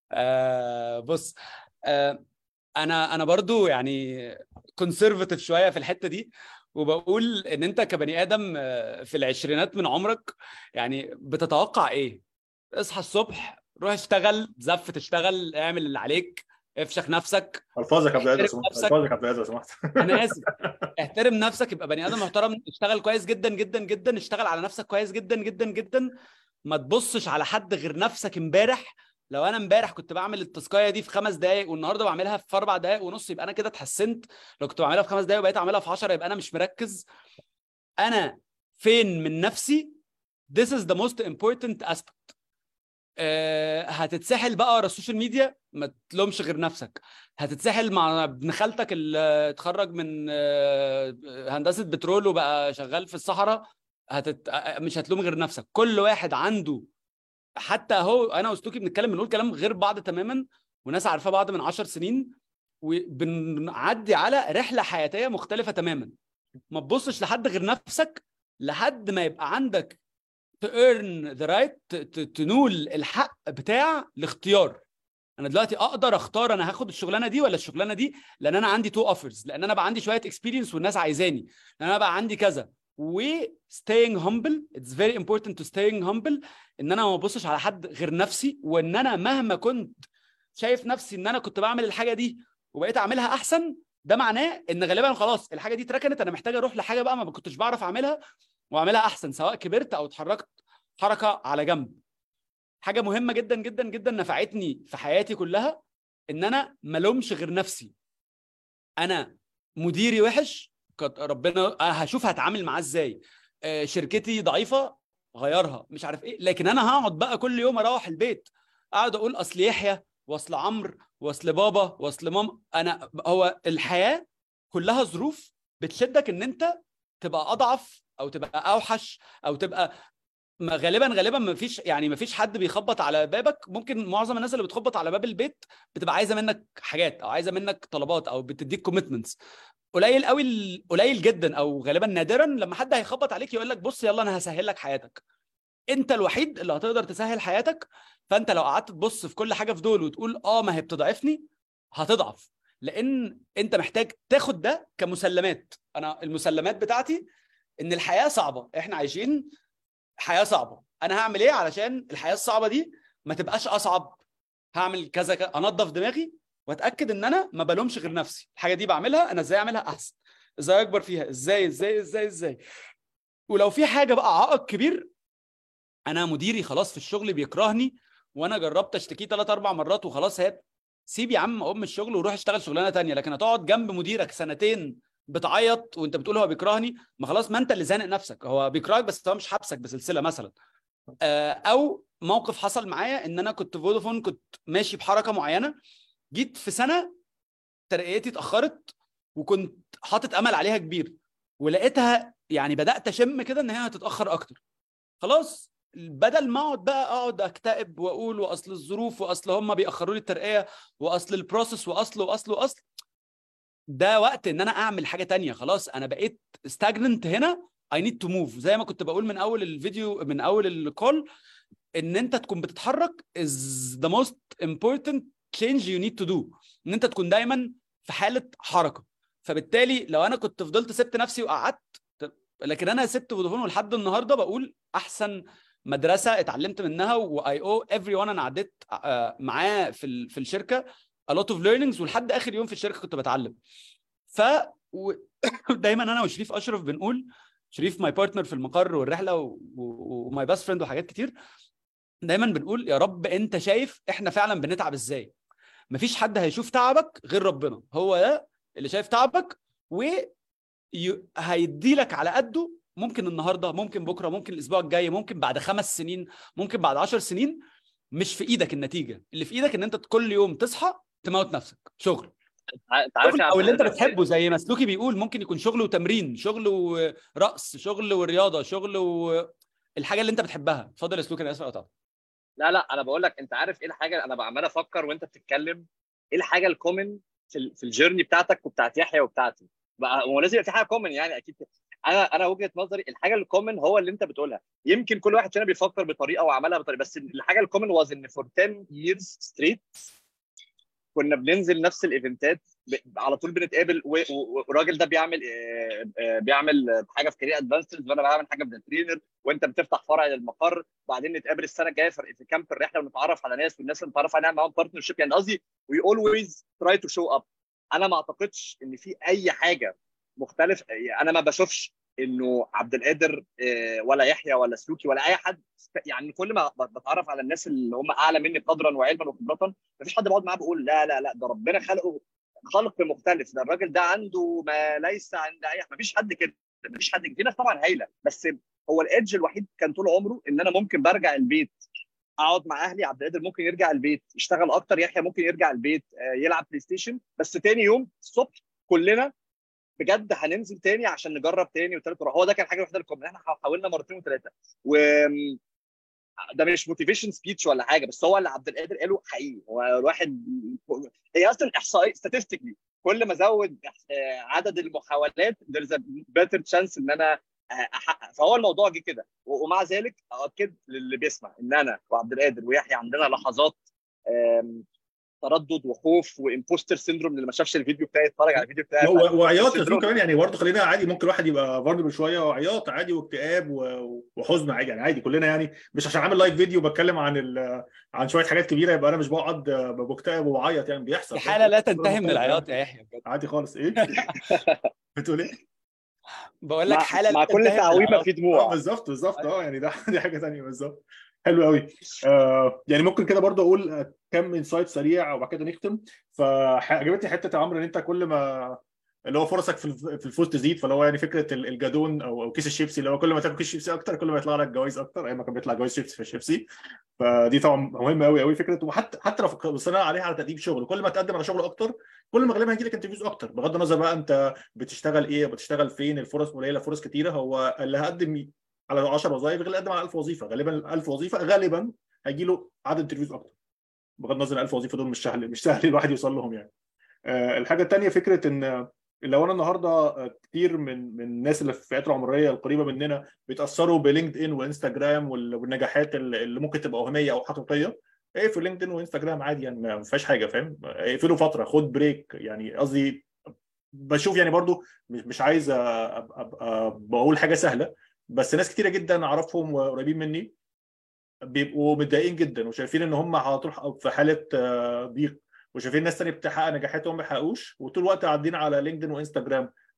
آه بص آه انا انا برضو يعني كونسرفاتيف شويه في الحته دي وبقول ان انت كبني ادم آه، في العشرينات من عمرك يعني بتتوقع ايه؟ اصحى الصبح روح اشتغل زف تشتغل اعمل اللي عليك افشخ نفسك الفاظك يا عبد القادر لو احترم سمحت نفسك. الفاظك يا عبد القادر لو سمحت انا اسف احترم نفسك يبقى بني ادم محترم اشتغل كويس جدا جدا جدا اشتغل على نفسك كويس جدا جدا جدا ما تبصش على حد غير نفسك امبارح لو انا امبارح كنت بعمل التاسكايه دي في خمس دقائق والنهارده بعملها في اربع دقائق ونص يبقى انا كده اتحسنت لو كنت بعملها في خمس دقائق وبقيت اعملها في 10 يبقى انا مش مركز انا فين من نفسي this is the most important aspect أه هتتسحل بقى ورا السوشيال ميديا ما تلومش غير نفسك هتتسحل مع ابن خالتك اللي اتخرج من آه، هندسه بترول وبقى شغال في الصحراء هتت... آه، مش هتلوم غير نفسك كل واحد عنده حتى هو انا وستوكي بنتكلم بنقول كلام غير بعض تماما وناس عارفه بعض من عشر سنين وبنعدي على رحله حياتيه مختلفه تماما ما تبصش لحد غير نفسك لحد ما يبقى عندك to earn the right ت- ت- تنول الحق بتاع الاختيار انا دلوقتي اقدر اختار انا هاخد الشغلانه دي ولا الشغلانه دي لان انا عندي تو اوفرز لان انا بقى عندي شويه اكسبيرينس والناس عايزاني لان انا بقى عندي كذا و staying humble it's very important to staying humble ان انا ما ابصش على حد غير نفسي وان انا مهما كنت شايف نفسي ان انا كنت بعمل الحاجه دي وبقيت اعملها احسن ده معناه ان غالبا خلاص الحاجه دي اتركنت انا محتاج اروح لحاجه بقى ما كنتش بعرف اعملها واعملها احسن سواء كبرت او اتحركت حركه على جنب حاجه مهمه جدا جدا جدا نفعتني في حياتي كلها ان انا ما لومش غير نفسي انا مديري وحش كت- ربنا أنا هشوف هتعامل معاه ازاي آه، شركتي ضعيفه غيرها مش عارف ايه لكن انا هقعد بقى كل يوم اروح البيت اقعد اقول اصل يحيى واصل عمرو واصل بابا واصل ماما انا هو الحياه كلها ظروف بتشدك ان انت تبقى اضعف او تبقى اوحش او تبقى ما غالبا غالبا ما فيش يعني ما فيش حد بيخبط على بابك ممكن معظم الناس اللي بتخبط على باب البيت بتبقى عايزه منك حاجات او عايزه منك طلبات او بتديك كوميتمنتس قليل قوي ال- قليل جدا او غالبا نادرا لما حد هيخبط عليك يقول لك بص يلا انا هسهل لك حياتك انت الوحيد اللي هتقدر تسهل حياتك فانت لو قعدت تبص في كل حاجه في دول وتقول اه ما هي بتضعفني هتضعف لان انت محتاج تاخد ده كمسلمات انا المسلمات بتاعتي ان الحياه صعبه احنا عايشين حياه صعبه انا هعمل ايه علشان الحياه الصعبه دي ما تبقاش اصعب هعمل كذا كذا انضف دماغي واتاكد ان انا ما بلومش غير نفسي الحاجه دي بعملها انا ازاي اعملها احسن ازاي اكبر فيها ازاي ازاي ازاي ازاي ولو في حاجه بقى عائق كبير انا مديري خلاص في الشغل بيكرهني وانا جربت اشتكيه ثلاث اربع مرات وخلاص هات سيب يا عم ام الشغل وروح اشتغل شغلانه تانية لكن هتقعد جنب مديرك سنتين بتعيط وانت بتقول هو بيكرهني ما خلاص ما انت اللي زانق نفسك هو بيكرهك بس هو مش حابسك بسلسله مثلا آه، او موقف حصل معايا ان انا كنت فودافون كنت ماشي بحركه معينه جيت في سنه ترقيتي اتاخرت وكنت حاطط امل عليها كبير ولقيتها يعني بدات اشم كده ان هي هتتاخر اكتر خلاص بدل ما اقعد بقى اقعد اكتئب واقول واصل الظروف واصل هم بيأخروا لي الترقيه واصل البروسيس واصل واصل واصل ده وقت ان انا اعمل حاجه تانية خلاص انا بقيت stagnant هنا I need to move زي ما كنت بقول من اول الفيديو من اول الكول ان انت تكون بتتحرك is the most important change you need to do ان انت تكون دايما في حاله حركه فبالتالي لو انا كنت فضلت سبت نفسي وقعدت لكن انا سبت فودافون ولحد النهارده بقول احسن مدرسه اتعلمت منها واي او every one انا عديت آه، معاه في ال- في الشركه a lot of learnings ولحد اخر يوم في الشركه كنت بتعلم ف و- دايما انا وشريف اشرف بنقول شريف ماي بارتنر في المقر والرحله وماي باست فريند وحاجات كتير دايما بنقول يا رب انت شايف احنا فعلا بنتعب ازاي مفيش حد هيشوف تعبك غير ربنا هو ده اللي شايف تعبك وهيدي لك على قده ممكن النهارده ممكن بكره ممكن الاسبوع الجاي ممكن بعد خمس سنين ممكن بعد عشر سنين مش في ايدك النتيجه اللي في ايدك ان انت كل يوم تصحى تموت نفسك شغل انت عارف شغل يا او اللي انت عبد- بتحبه زي ما سلوكي بيقول ممكن يكون شغل وتمرين شغل ورقص شغل ورياضه شغل والحاجه اللي انت بتحبها اتفضل يا سلوكي انا اسف قطعت لا لا انا بقول لك انت عارف ايه الحاجه انا عمال افكر وانت بتتكلم ايه الحاجه الكومن في ال- في الجيرني بتاعتك وبتاعت يحيى وبتاعتي بقى هو لازم يبقى في حاجه كومن يعني اكيد انا انا وجهه نظري الحاجه الكومن هو اللي انت بتقولها يمكن كل واحد فينا بيفكر بطريقه وعملها بطريقه بس الحاجه الكومن واز ان فور 10 years straight كنا بننزل نفس الايفنتات ب- على طول بنتقابل و- و- والراجل ده بيعمل آه، آه، بيعمل حاجه في كارير ادفانسز وانا بعمل حاجه في ترينر وانت بتفتح فرع للمقر بعدين نتقابل السنه الجايه في في كامب الرحله ونتعرف على ناس والناس اللي نتعرف عليها معاهم بارتنر شيب يعني قصدي وي اولويز تراي تو شو اب انا ما اعتقدش ان في اي حاجه مختلف انا ما بشوفش انه عبد القادر آه، ولا يحيى ولا سلوكي ولا اي حد يعني كل ما بتعرف على الناس اللي هم اعلى مني قدرا وعلما وخبره مفيش حد بقعد معاه بقول لا لا لا ده ربنا خلقه خلق مختلف ده الراجل ده عنده ما ليس عند اي مفيش حد كده مفيش حد كده في ناس طبعا هايله بس هو الايدج الوحيد كان طول عمره ان انا ممكن برجع البيت اقعد مع اهلي عبد القادر ممكن يرجع البيت يشتغل اكتر يحيى ممكن يرجع البيت آه، يلعب بلاي ستيشن بس تاني يوم الصبح كلنا بجد هننزل تاني عشان نجرب تاني وتالت ورابع هو ده كان حاجه الوحيده اللي كنا احنا حاولنا مرتين وثلاثه و ده مش موتيفيشن سبيتش ولا حاجه بس هو اللي عبد القادر قاله حقيقي هو الواحد هي اصلا احصائيه statistically كل ما ازود آه، عدد المحاولات there's a better chance ان انا آه، احقق فهو الموضوع جه كده و- ومع ذلك اؤكد للي بيسمع ان انا وعبد القادر ويحيى عندنا لحظات آم، تردد وخوف وامبوستر سيندروم اللي ما شافش الفيديو بتاعي اتفرج على الفيديو بتاعي و- وعياط يا سيندروم. زلمه كمان يعني برضه خلينا عادي ممكن الواحد يبقى فارنبل شويه وعياط عادي واكتئاب و- وحزن عادي يعني عادي كلنا يعني مش عشان عامل لايف فيديو بتكلم عن ال- عن شويه حاجات كبيره يبقى انا مش بقعد بكتئب وبعيط يعني بيحصل في حاله لا تنتهي من العياط يا يحيى بجد عادي خالص ايه بتقول ايه؟ بقول لك مع, حاله لا مع كل تنتهي من تعويمه العياط. في اه دموع بالظبط بالظبط اه يعني ده دي حاجه ثانيه بالظبط حلو قوي آه يعني ممكن كده برضه اقول آه، كم انسايت سريع وبعد كده نختم فعجبتني حته يا عمرو ان انت كل ما اللي هو فرصك في الف- في الفوز تزيد فاللي هو يعني فكره ال- الجادون او او كيس الشيبسي اللي هو كل ما تاكل كيس شيبسي اكتر كل ما يطلع لك جوائز اكتر ايام ما كان بيطلع جوائز شيبسي في الشيبسي فدي طبعا مهمه قوي قوي فكره وحتى حتى لو فك- بصينا عليها على تقديم شغل كل ما تقدم على شغل اكتر كل ما غالبا هيجي لك انترفيوز اكتر بغض النظر بقى انت بتشتغل ايه بتشتغل فين الفرص قليله فرص كتيره هو اللي هقدم على 10 وظائف غير اللي هقدم على 1000 وظيفه غالبا ال 1000 وظيفه غالبا هيجي له عدد انترفيوز اكتر بغض النظر ال 1000 وظيفه دول مش سهل مش سهل الواحد يوصل لهم يعني آه، الحاجه الثانيه فكره ان لو انا النهارده آه، كتير من من الناس اللي في الفئات العمريه القريبه مننا بيتاثروا بلينكد ان وانستجرام وال- والنجاحات اللي اللي ممكن تبقى وهميه او حقيقيه ايه في لينكد ان وانستجرام عادي يعني ما فيهاش حاجه فاهم اقفلوا فتره خد بريك يعني قصدي بشوف يعني برضو مش مش عايز ابقى ابقى بقول حاجه سهله بس ناس كتيره جدا اعرفهم وقريبين مني بيبقوا متضايقين جدا وشايفين ان هم على طول في حاله آه، ضيق وشايفين ناس تانية بتحقق نجاحات وهم ما بيحققوش وطول الوقت قاعدين على لينكدين وانستجرام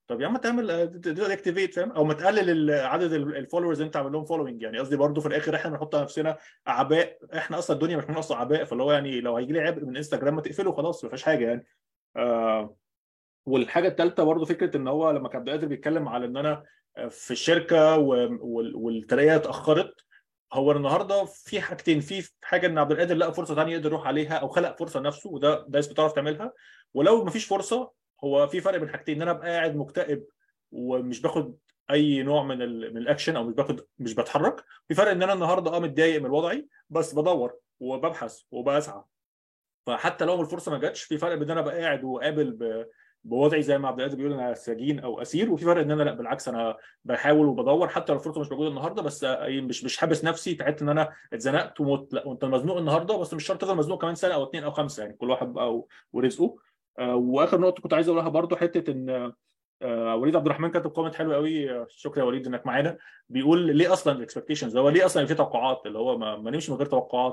طب يا عم تعمل دياكتيفيت فاهم او ما تقلل عدد الفولورز اللي انت عامل لهم فولوينج يعني قصدي برضو في الاخر احنا بنحط على نفسنا اعباء احنا اصلا الدنيا مش بنقص اعباء فاللي هو يعني لو هيجي لي عبء من انستجرام ما تقفله خلاص ما فيهاش حاجه يعني آه والحاجه الثالثه برضو فكره ان هو لما كان عبد القادر بيتكلم على ان انا في الشركه والترقيه اتاخرت هو النهارده في حاجتين في حاجه ان عبد القادر لقى فرصه ثانيه يقدر يروح عليها او خلق فرصه نفسه وده ده بتعرف تعملها ولو ما فيش فرصه هو في فرق بين حاجتين ان انا ابقى قاعد مكتئب ومش باخد اي نوع من ال من الاكشن او مش باخد مش بتحرك في فرق ان انا النهارده اه متضايق من وضعي بس بدور وببحث وبسعى فحتى لو الفرصه ما جاتش في فرق بين ان انا ابقى قاعد وقابل بوضعي زي ما عبد القادر بيقول انا سجين او اسير وفي فرق ان انا لا بالعكس انا بحاول وبدور حتى لو الفرصه مش موجوده النهارده بس مش مش حابس نفسي في حته ان انا اتزنقت ومت لا وانت مزنوق النهارده بس مش شرط تفضل مزنوق كمان سنه او اثنين او خمسه يعني كل واحد بقى ورزقه واخر نقطه كنت عايز اقولها برضو حته ان وليد عبد الرحمن كاتب كومنت حلو قوي شكرا يا وليد انك معانا بيقول ليه اصلا الاكسبكتيشنز هو ليه اصلا في توقعات اللي هو ما, ما نمشي من غير توقعات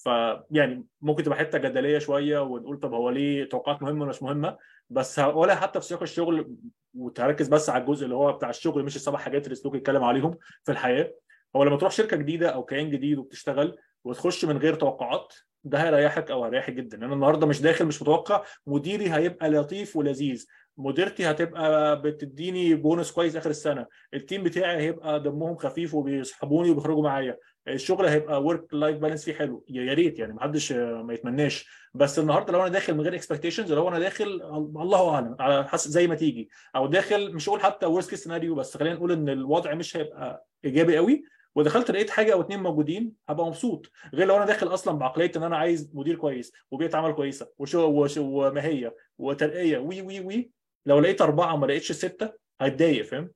فيعني ممكن تبقى حته جدليه شويه ونقول طب هو ليه توقعات مهمه ولا مش مهمه بس ولا حتى في سياق الشغل وتركز بس على الجزء اللي هو بتاع الشغل مش السبع حاجات اللي سلوك يتكلم عليهم في الحياه هو لما تروح شركه جديده او كيان جديد وبتشتغل وتخش من غير توقعات ده هيريحك او هيريحك جدا انا النهارده مش داخل مش متوقع مديري هيبقى لطيف ولذيذ مديرتي هتبقى بتديني بونص كويس اخر السنه التيم بتاعي هيبقى دمهم خفيف وبيصحبوني وبيخرجوا معايا الشغل هيبقى ورك لايف بالانس فيه حلو يا ريت يعني ما حدش ما يتمناش بس النهارده لو انا داخل من غير اكسبكتيشنز لو انا داخل الله اعلم على حسب زي ما تيجي او داخل مش هقول حتى ورست كيس سيناريو بس خلينا نقول ان الوضع مش هيبقى ايجابي قوي ودخلت لقيت حاجه او اتنين موجودين هبقى مبسوط غير لو انا داخل اصلا بعقليه ان انا عايز مدير كويس وبيئه عمل كويسه وشو وماهيه وترقيه وي وي وي لو لقيت اربعه وما لقيتش سته هتضايق فاهم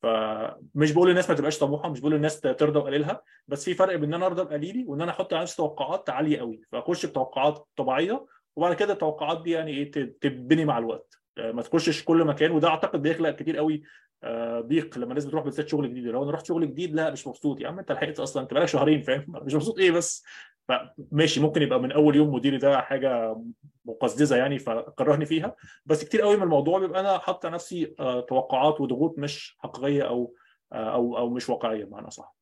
فمش بقول للناس ما تبقاش طموحه مش بقول للناس ترضى بقليلها بس في فرق بين ان انا ارضى بقليلي وان انا احط على نفسي توقعات عاليه قوي فاخش بتوقعات طبيعيه وبعد كده التوقعات دي يعني ايه تتبني مع الوقت ما تخشش كل مكان وده اعتقد بيخلق كتير قوي ضيق لما الناس بتروح بالذات شغل جديد لو انا رحت شغل جديد لا مش مبسوط يا عم انت لحقت اصلا انت بقالك شهرين فاهم مش مبسوط ايه بس فماشي ممكن يبقى من اول يوم مديري ده حاجه مقززه يعني فكرهني فيها بس كتير قوي من الموضوع بيبقى انا حاطط نفسي توقعات وضغوط مش حقيقيه او او او مش واقعيه بمعنى صح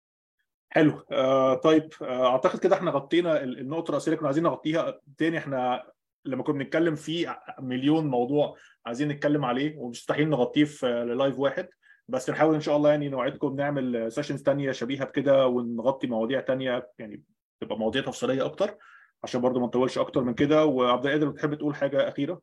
حلو آه طيب آه اعتقد كده احنا غطينا النقطه الرئيسيه اللي كنا عايزين نغطيها تاني احنا لما كنا بنتكلم في مليون موضوع عايزين نتكلم عليه ومستحيل نغطيه في لايف واحد بس نحاول ان شاء الله يعني نوعدكم نعمل سيشنز ثانيه شبيهه بكده ونغطي مواضيع ثانيه يعني تبقى مواضيع تفصيليه اكتر عشان برضو ما نطولش اكتر من كده وعبد القادر بتحب تقول حاجه اخيره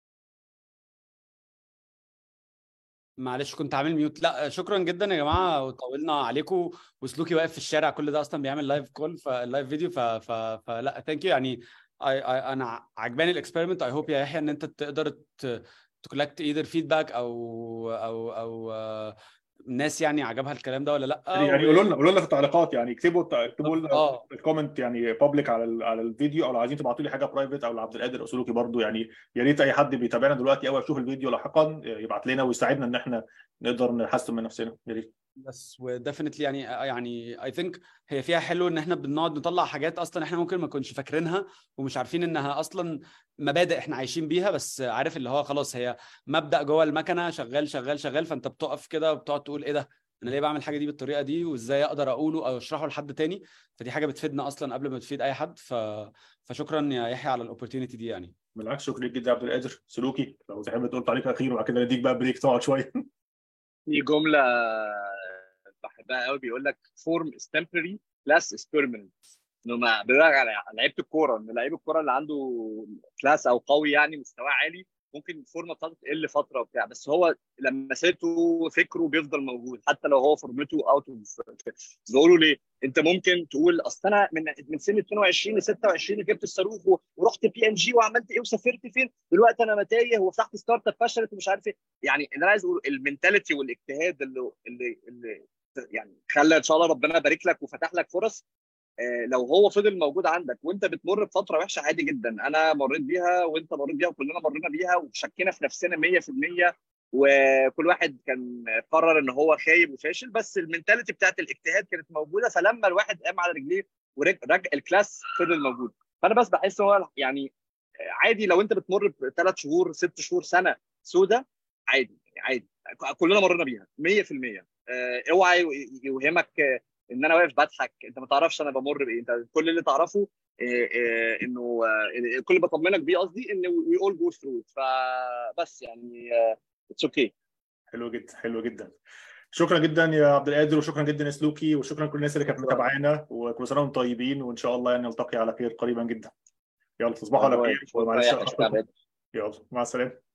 معلش كنت عامل ميوت لا شكرا جدا يا جماعه وطولنا عليكم وسلوكي واقف في الشارع كل ده اصلا بيعمل لايف كول فلايف فيديو ف... ف... فلا ثانك يو يعني I, I, انا عجباني الاكسبيرمنت اي هوب يا يحيى ان انت تقدر تكولكت ايذر فيدباك او او او الناس يعني عجبها الكلام ده ولا لا يعني قولوا لنا قولوا لنا في التعليقات يعني اكتبوا اكتبوا لنا آه. الكومنت يعني بابليك على على الفيديو او لو عايزين تبعتوا لي حاجه برايفت او لعبد القادر سلوكي برضو يعني يا ريت اي حد بيتابعنا دلوقتي او يشوف الفيديو لاحقا يبعت لنا ويساعدنا ان احنا نقدر نحسن من نفسنا يا ريت بس وديفنتلي يعني يعني اي ثينك هي فيها حلو ان احنا بنقعد نطلع حاجات اصلا احنا ممكن ما نكونش فاكرينها ومش عارفين انها اصلا مبادئ احنا عايشين بيها بس عارف اللي هو خلاص هي مبدا جوه المكنه شغال شغال شغال فانت بتقف كده وبتقعد تقول ايه ده انا ليه بعمل الحاجه دي بالطريقه دي وازاي اقدر اقوله او اشرحه لحد تاني فدي حاجه بتفيدنا اصلا قبل ما تفيد اي حد ف... فشكرا يا يحيى على الاوبورتيونيتي دي يعني بالعكس شكرا جدا يا عبد القادر سلوكي لو تحب تقول تعليق اخير وبعد كده نديك بقى بريك تقعد شويه في جمله بحبها قوي بيقول لك فورم از تمبرري كلاس از بيرمننت انه ما بيقول على لعيبه الكوره ان لعيب الكوره اللي عنده كلاس او قوي يعني مستواه عالي ممكن الفورمه بتاعته تقل فتره وبتاع بس هو لمساته فكره بيفضل موجود حتى لو هو فورمته اوت بيقولوا ليه؟ انت ممكن تقول اصل انا من من سن 22 ل 26 جبت الصاروخ ورحت بي ام جي وعملت ايه وسافرت فين دلوقتي انا تايه وفتحت ستارت اب فشلت ومش عارف ايه يعني اللي انا عايز اقول المنتاليتي والاجتهاد اللي اللي اللي يعني خلى ان شاء الله ربنا يبارك لك وفتح لك فرص لو هو فضل موجود عندك وانت بتمر بفتره وحشه عادي جدا انا مريت بيها وانت مريت بيها وكلنا مرينا بيها وشكينا في نفسنا 100% وكل واحد كان قرر ان هو خايب وفاشل بس المنتاليتي بتاعت الاجتهاد كانت موجوده فلما الواحد قام على رجليه ورجع الكلاس فضل موجود فانا بس بحس هو يعني عادي لو انت بتمر بثلاث شهور ست شهور سنه سودة عادي عادي كلنا مرينا بيها 100% اوعى يوهمك ان انا واقف بضحك انت ما تعرفش انا بمر بايه انت كل اللي تعرفه انه كل اللي بطمنك بيه قصدي ان وي اول جو ثرو فبس يعني اتس اوكي حلو جدا حلو جدا شكرا جدا يا عبد القادر وشكرا جدا يا سلوكي وشكرا كل الناس اللي كانت متابعانا وكل سنه وانتم طيبين وان شاء الله يعني نلتقي على خير قريبا جدا يلا تصبحوا على خير يلا يلا مع السلامه